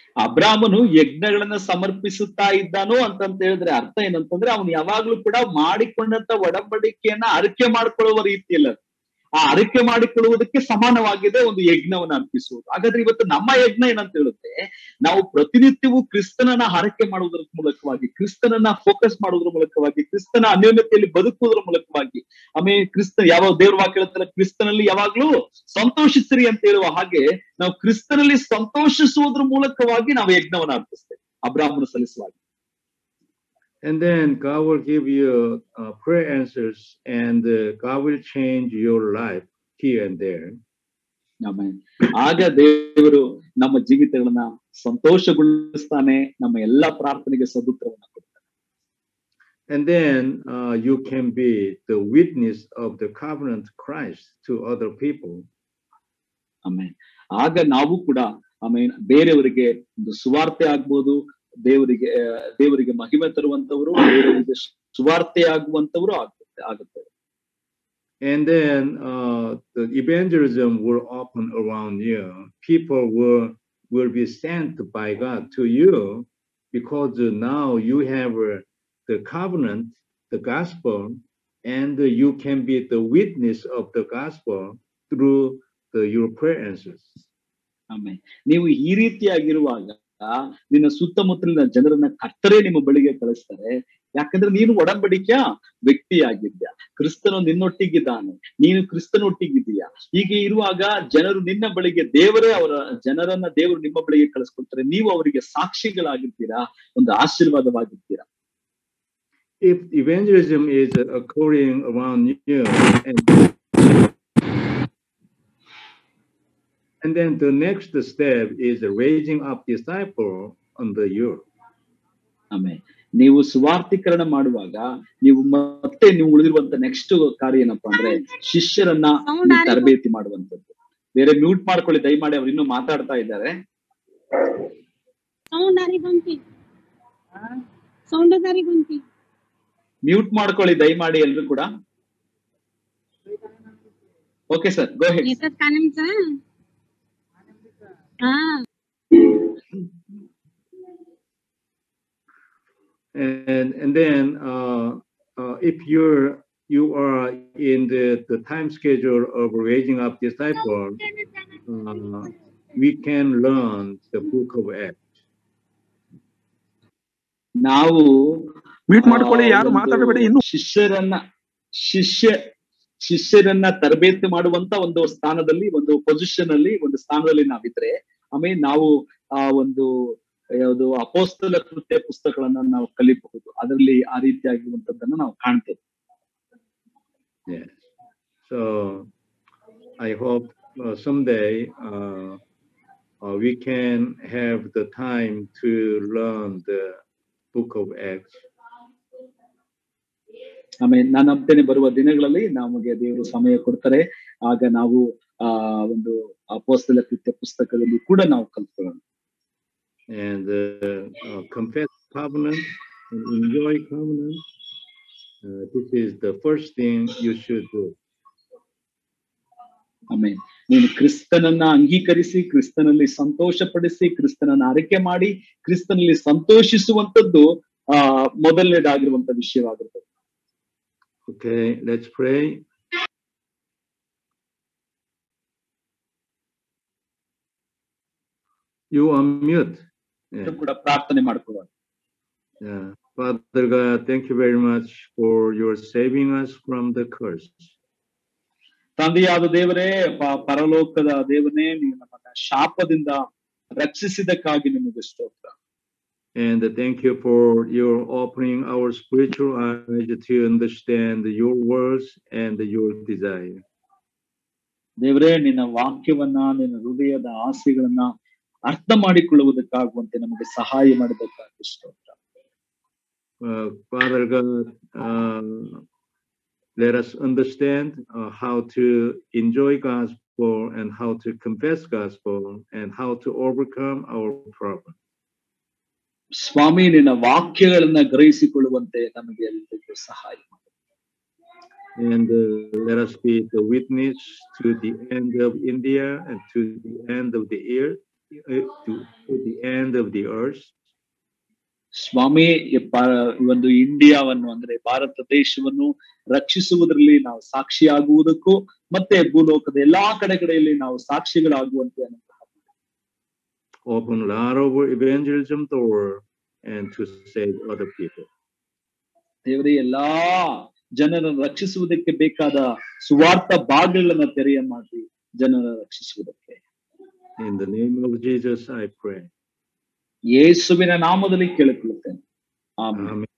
ಅಬ್ರಾಮನು ಯಜ್ಞಗಳನ್ನ ಸಮರ್ಪಿಸುತ್ತಾ ಇದ್ದಾನೋ ಅಂತಂತ ಹೇಳಿದ್ರೆ ಅರ್ಥ ಏನಂತಂದ್ರೆ ಅವನು ಯಾವಾಗ್ಲೂ ಕೂಡ ಮಾಡಿಕೊಂಡಂತ ಒಡಂಬಡಿಕೆಯನ್ನ ಅರಿಕೆ ಮಾಡ್ಕೊಳ್ಳುವ ರೀತಿಯಲ್ಲಿ ಅದು. ಆ ಅರಿಕೆ ಮಾಡಿಕೊಳ್ಳುವುದಕ್ಕೆ ಸಮಾನವಾಗಿದೆ ಒಂದು ಯಜ್ಞವನ್ನ ಅರ್ಪಿಸುವುದು ಹಾಗಾದ್ರೆ ಇವತ್ತು ನಮ್ಮ ಯಜ್ಞ ಏನಂತ ಹೇಳುತ್ತೆ ನಾವು ಪ್ರತಿನಿತ್ಯವೂ ಕ್ರಿಸ್ತನನ್ನ ಹರಕೆ ಮಾಡುವುದರ ಮೂಲಕವಾಗಿ ಕ್ರಿಸ್ತನನ್ನ ಫೋಕಸ್ ಮಾಡುವುದರ ಮೂಲಕವಾಗಿ ಕ್ರಿಸ್ತನ ಅನ್ಯೋನ್ಯತೆಯಲ್ಲಿ ಬದುಕುವುದರ ಮೂಲಕವಾಗಿ ಆಮೇಲೆ ಕ್ರಿಸ್ತ ಯಾವ ದೇವ್ರ ವಾಕ್ಯ ಹೇಳುತ್ತಲ್ಲ ಕ್ರಿಸ್ತನಲ್ಲಿ ಯಾವಾಗ್ಲೂ ಸಂತೋಷಿಸಿರಿ ಅಂತ ಹೇಳುವ ಹಾಗೆ ನಾವು ಕ್ರಿಸ್ತನಲ್ಲಿ ಸಂತೋಷಿಸುವುದರ ಮೂಲಕವಾಗಿ ನಾವು ಯಜ್ಞವನ್ನ ಅರ್ಪಿಸ್ತೇವೆ ಅಬ್ರಾಹ್ಮಣ ಸಲ್ಲಿಸುವಾಗ And then God will give you uh, prayer answers and uh, God will change your life here and there. ಆಮೇಲೆ ಆಗ ದೇವರು ನಮ್ಮ ಜೀವಿತಗಳನ್ನ ಸಂತೋಷಗೊಳಿಸ್ತಾನೆ ನಮ್ಮ ಎಲ್ಲಾ ಪ್ರಾರ್ಥನೆಗೆ ಸದುತ್ತರವನ್ನ ಕೊಡ್ತಾನೆ And then uh, you can be the witness of the covenant Christ to other people. ಆಮೇಲೆ ಆಗ ನಾವು ಕೂಡ ಆಮೇಲೆ ಬೇರೆಯವರಿಗೆ ಒಂದು ಸುವಾರ್ತೆ ಆಗ್ಬೋದು ದೇವರಿಗೆ ಆ, ದೇವರಿಗೆ ಮಹಿಮೆ ತರುವಂತವರು ಬೇರೆಯವರಿಗೆ ಸುವಾರ್ತೆ ಆಗುವಂತವರು ಆಗುತ್ತೆ ಆಗುತ್ತೆ And then uh, the evangelism will open around you. People will will be sent by God to you because uh, now you have uh, the covenant, the gospel, and uh, you can be the witness of the gospel through the, your prayer answers. ಆಮೇಲೆ ನೀವು ಈ ರೀತಿಯಾಗಿರುವಾಗ ನಿನ್ನ ಸುತ್ತಮುತ್ತಲಿನ ಜನರನ್ನ ಕರ್ತರೆ ನಿಮ್ಮ ಬಳಿಗೆ ಕಳಿಸ್ತಾರೆ ಯಾಕಂದ್ರೆ ನೀನು ಒಡಂಬಡಿಕೆಯ ವ್ಯಕ್ತಿಯಾಗಿದ್ಯಾ ಕ್ರಿಸ್ತನು ನಿನ್ನೊಟ್ಟಿಗಿದ್ದಾನೆ ನೀನು ಕ್ರಿಸ್ತನೊಟ್ಟಿಗಿದ್ದೀಯಾ ಹೀಗೆ ಇರುವಾಗ ಜನರು ನಿನ್ನ ಬಳಿಗೆ ದೇವರೇ ಅವರ ಜನರನ್ನ ದೇವರು ನಿಮ್ಮ ಬಳಿಗೆ ಕಳಿಸ್ಕೊಳ್ತಾರೆ ನೀವು ಅವರಿಗೆ ಸಾಕ್ಷಿಗಳಾಗಿರ್ತೀರಾ ಒಂದು ಆಶೀರ್ವಾದವಾಗಿರ್ತೀರಾ If evangelism is uh, occurring around you, and, and then the next step is raising up disciple under you. ಆಮೇಲೆ ನೀವು ಸುವಾರ್ಥೀಕರಣ ಮಾಡುವಾಗ ನೀವು ಮತ್ತೆ ನೀವು ಉಳಿದಿರುವಂತ ನೆಕ್ಸ್ಟ್ ಕಾರ್ಯ ಏನಪ್ಪಾ ಅಂದ್ರೆ ಶಿಷ್ಯರನ್ನ ನೀವು ತರಬೇತಿ ಮಾಡುವಂತದ್ದು ಬೇರೆ ಮ್ಯೂಟ್ ಮಾಡ್ಕೊಳ್ಳಿ ದಯಮಾಡಿ ಅವ್ರು ಇನ್ನೂ ಮಾತಾಡ್ತಾ ಇದ್ದಾರೆ ಸೌಂಡ್ ಅರಿಗೊಂತಿ ಸೌಂಡ್ ಅರಿಗೊಂತಿ ಮ್ಯೂಟ್ ಮಾಡ್ಕೊಳ್ಳಿ ದಯಮಾಡಿ ಎಲ್ರು ಕೂಡ ಓಕೆ ಸರ್ ಗೋ ಹೆಡ್ येतात का नेमचं हा And, and then uh, uh, if you're you are in the, the time schedule of raising up disciple, uh, we can learn the book of Acts. ನಾವು mute ಮಾಡ್ಕೊಳ್ಳಿ ಆ, ಯಾರು ಒಂದು ಮಾತಾಡಬೇಡಿ ಇನ್ನು ಶಿಷ್ಯರನ್ನ ಶಿಷ್ಯ ಶಿಷ್ಯರನ್ನ ತರಬೇತಿ ಮಾಡುವಂತ ಒಂದು ಸ್ಥಾನದಲ್ಲಿ ಒಂದು ಪೊಸಿಷನ್ ಅಲ್ಲಿ ಒಂದು ಸ್ಥಾನದಲ್ಲಿ ನಾವಿದ್ರೆ ಆಮೇಲೆ ನಾವು ಆ ಒಂದು ಯಾವುದು ಅಪೋಸ್ತಲ ಕೃತ್ಯ ಪುಸ್ತಕಗಳನ್ನ ನಾವು ಕಲಿಬಹುದು ಅದರಲ್ಲಿ ಆ ರೀತಿಯಾಗಿರುವಂತದ್ದನ್ನ ನಾವು ಕಾಣ್ತೇವೆ Yes. So I hope uh, someday uh, uh, we can have the time to learn the book of Acts. ಆಮೇಲೆ ನಾನು ನಂಬ್ತೇನೆ ಬರುವ ದಿನಗಳಲ್ಲಿ ನಮಗೆ ದೇವರು ಸಮಯ ಕೊಡ್ತಾರೆ ಆಗ ನಾವು ಆ ಒಂದು ಅಪೋಸ್ತಲ ಕೃತ್ಯ ಪುಸ್ತಕದಲ್ಲಿ ಕೂಡ ನಾವು ಕಲ್ತ್ಕೊಳ್ಳೋಣ and uh, uh, confess covenant and enjoy covenant. Uh, this is the first thing you should do. ಆಮೇಲೆ ನೀನು ಕ್ರಿಸ್ತನನ್ನ ಅಂಗೀಕರಿಸಿ ಕ್ರಿಸ್ತನಲ್ಲಿ ಸಂತೋಷಪಡಿಸಿ ಕ್ರಿಸ್ತನನ್ನ ಆರೈಕೆ ಮಾಡಿ ಕ್ರಿಸ್ತನಲ್ಲಿ ಸಂತೋಷಿಸುವಂತದ್ದು ಆ ಮೊದಲನೇದಾಗಿರುವಂತ ವಿಷಯವಾಗಿರ್ತದೆ Okay, let's pray. You unmute. Yeah. ಇದು ಕೂಡ ಪ್ರಾರ್ಥನೆ ಮಾಡ್ಕೊಳ್ಳೋಣ Yeah. Father God, thank you very much for your saving us from the curse. ತಂದೆಯಾದ ದೇವರೇ ಪ- ಪರಲೋಕದ ದೇವನೇ ನೀವು ನಮ್ಮನ್ನ ಶಾಪದಿಂದ ರಕ್ಷಿಸಿದಕ್ಕಾಗಿ ನಿಮಗೆ ಸ್ತೋತ್ರ And thank you for your opening our spiritual eyes to understand your words and your desire. ದೇವರೇ ನಿನ್ನ ವಾಕ್ಯವನ್ನ ನಿನ್ನ ಹೃದಯದ ಆಸೆಗಳನ್ನ ಅರ್ಥ ಮಾಡಿಕೊಳ್ಳುವುದಕ್ಕಾಗುವಂತೆ ನಮಗೆ ಸಹಾಯ ಮಾಡಿದಕ್ಕಾಗಿ ಸ್ತೋತ್ರ Uh, Father God, uh, let us understand uh, how to enjoy gospel and how to confess gospel and how to overcome our problem. ಸ್ವಾಮಿ ನಿನ್ನ ವಾಕ್ಯಗಳನ್ನ ಗ್ರಹಿಸಿಕೊಳ್ಳುವಂತೆ ನಮಗೆ ಎಲ್ಲರಿಗೂ ಸಹಾಯ ಮಾಡು And uh, let us be the witness to the end of India and to the end of the earth. uh, to, to the end of the earth. ಸ್ವಾಮಿ ಈ ಭಾ- ಈ ಒಂದು ಇಂಡಿಯಾವನ್ನು ಅಂದ್ರೆ ಭಾರತ ದೇಶವನ್ನು ರಕ್ಷಿಸುವುದರಲ್ಲಿ ನಾವು ಸಾಕ್ಷಿಯಾಗುವುದಕ್ಕೂ ಮತ್ತೆ ಭೂಲೋಕದ ಎಲ್ಲಾ ಕಡೆ ಕಡೆಯಲ್ಲಿ ನಾವು ಸಾಕ್ಷಿಗಳಾಗುವಂತೆ ಅನುಗ್ರಹ ಮಾಡಿ. open a lot of evangelism door and to save other people. ದೇವರೇ ಎಲ್ಲಾ ಜನರನ್ನು ರಕ್ಷಿಸುವುದಕ್ಕೆ ಬೇಕಾದ ಸುವಾರ್ಥ ಭಾಗಗಳನ್ನ ತೆರೆಯ ಮಾಡಿ ಜನರ ರಕ್ಷಿಸುವುದಕ್ಕೆ In the name of Jesus, I pray. ಯೇಸುವಿನ ನಾಮದಲ್ಲಿ ಕೇಳಿಕೊಳ್ಳುತ್ತೇನೆ ಆಮೇಲೆ Amen.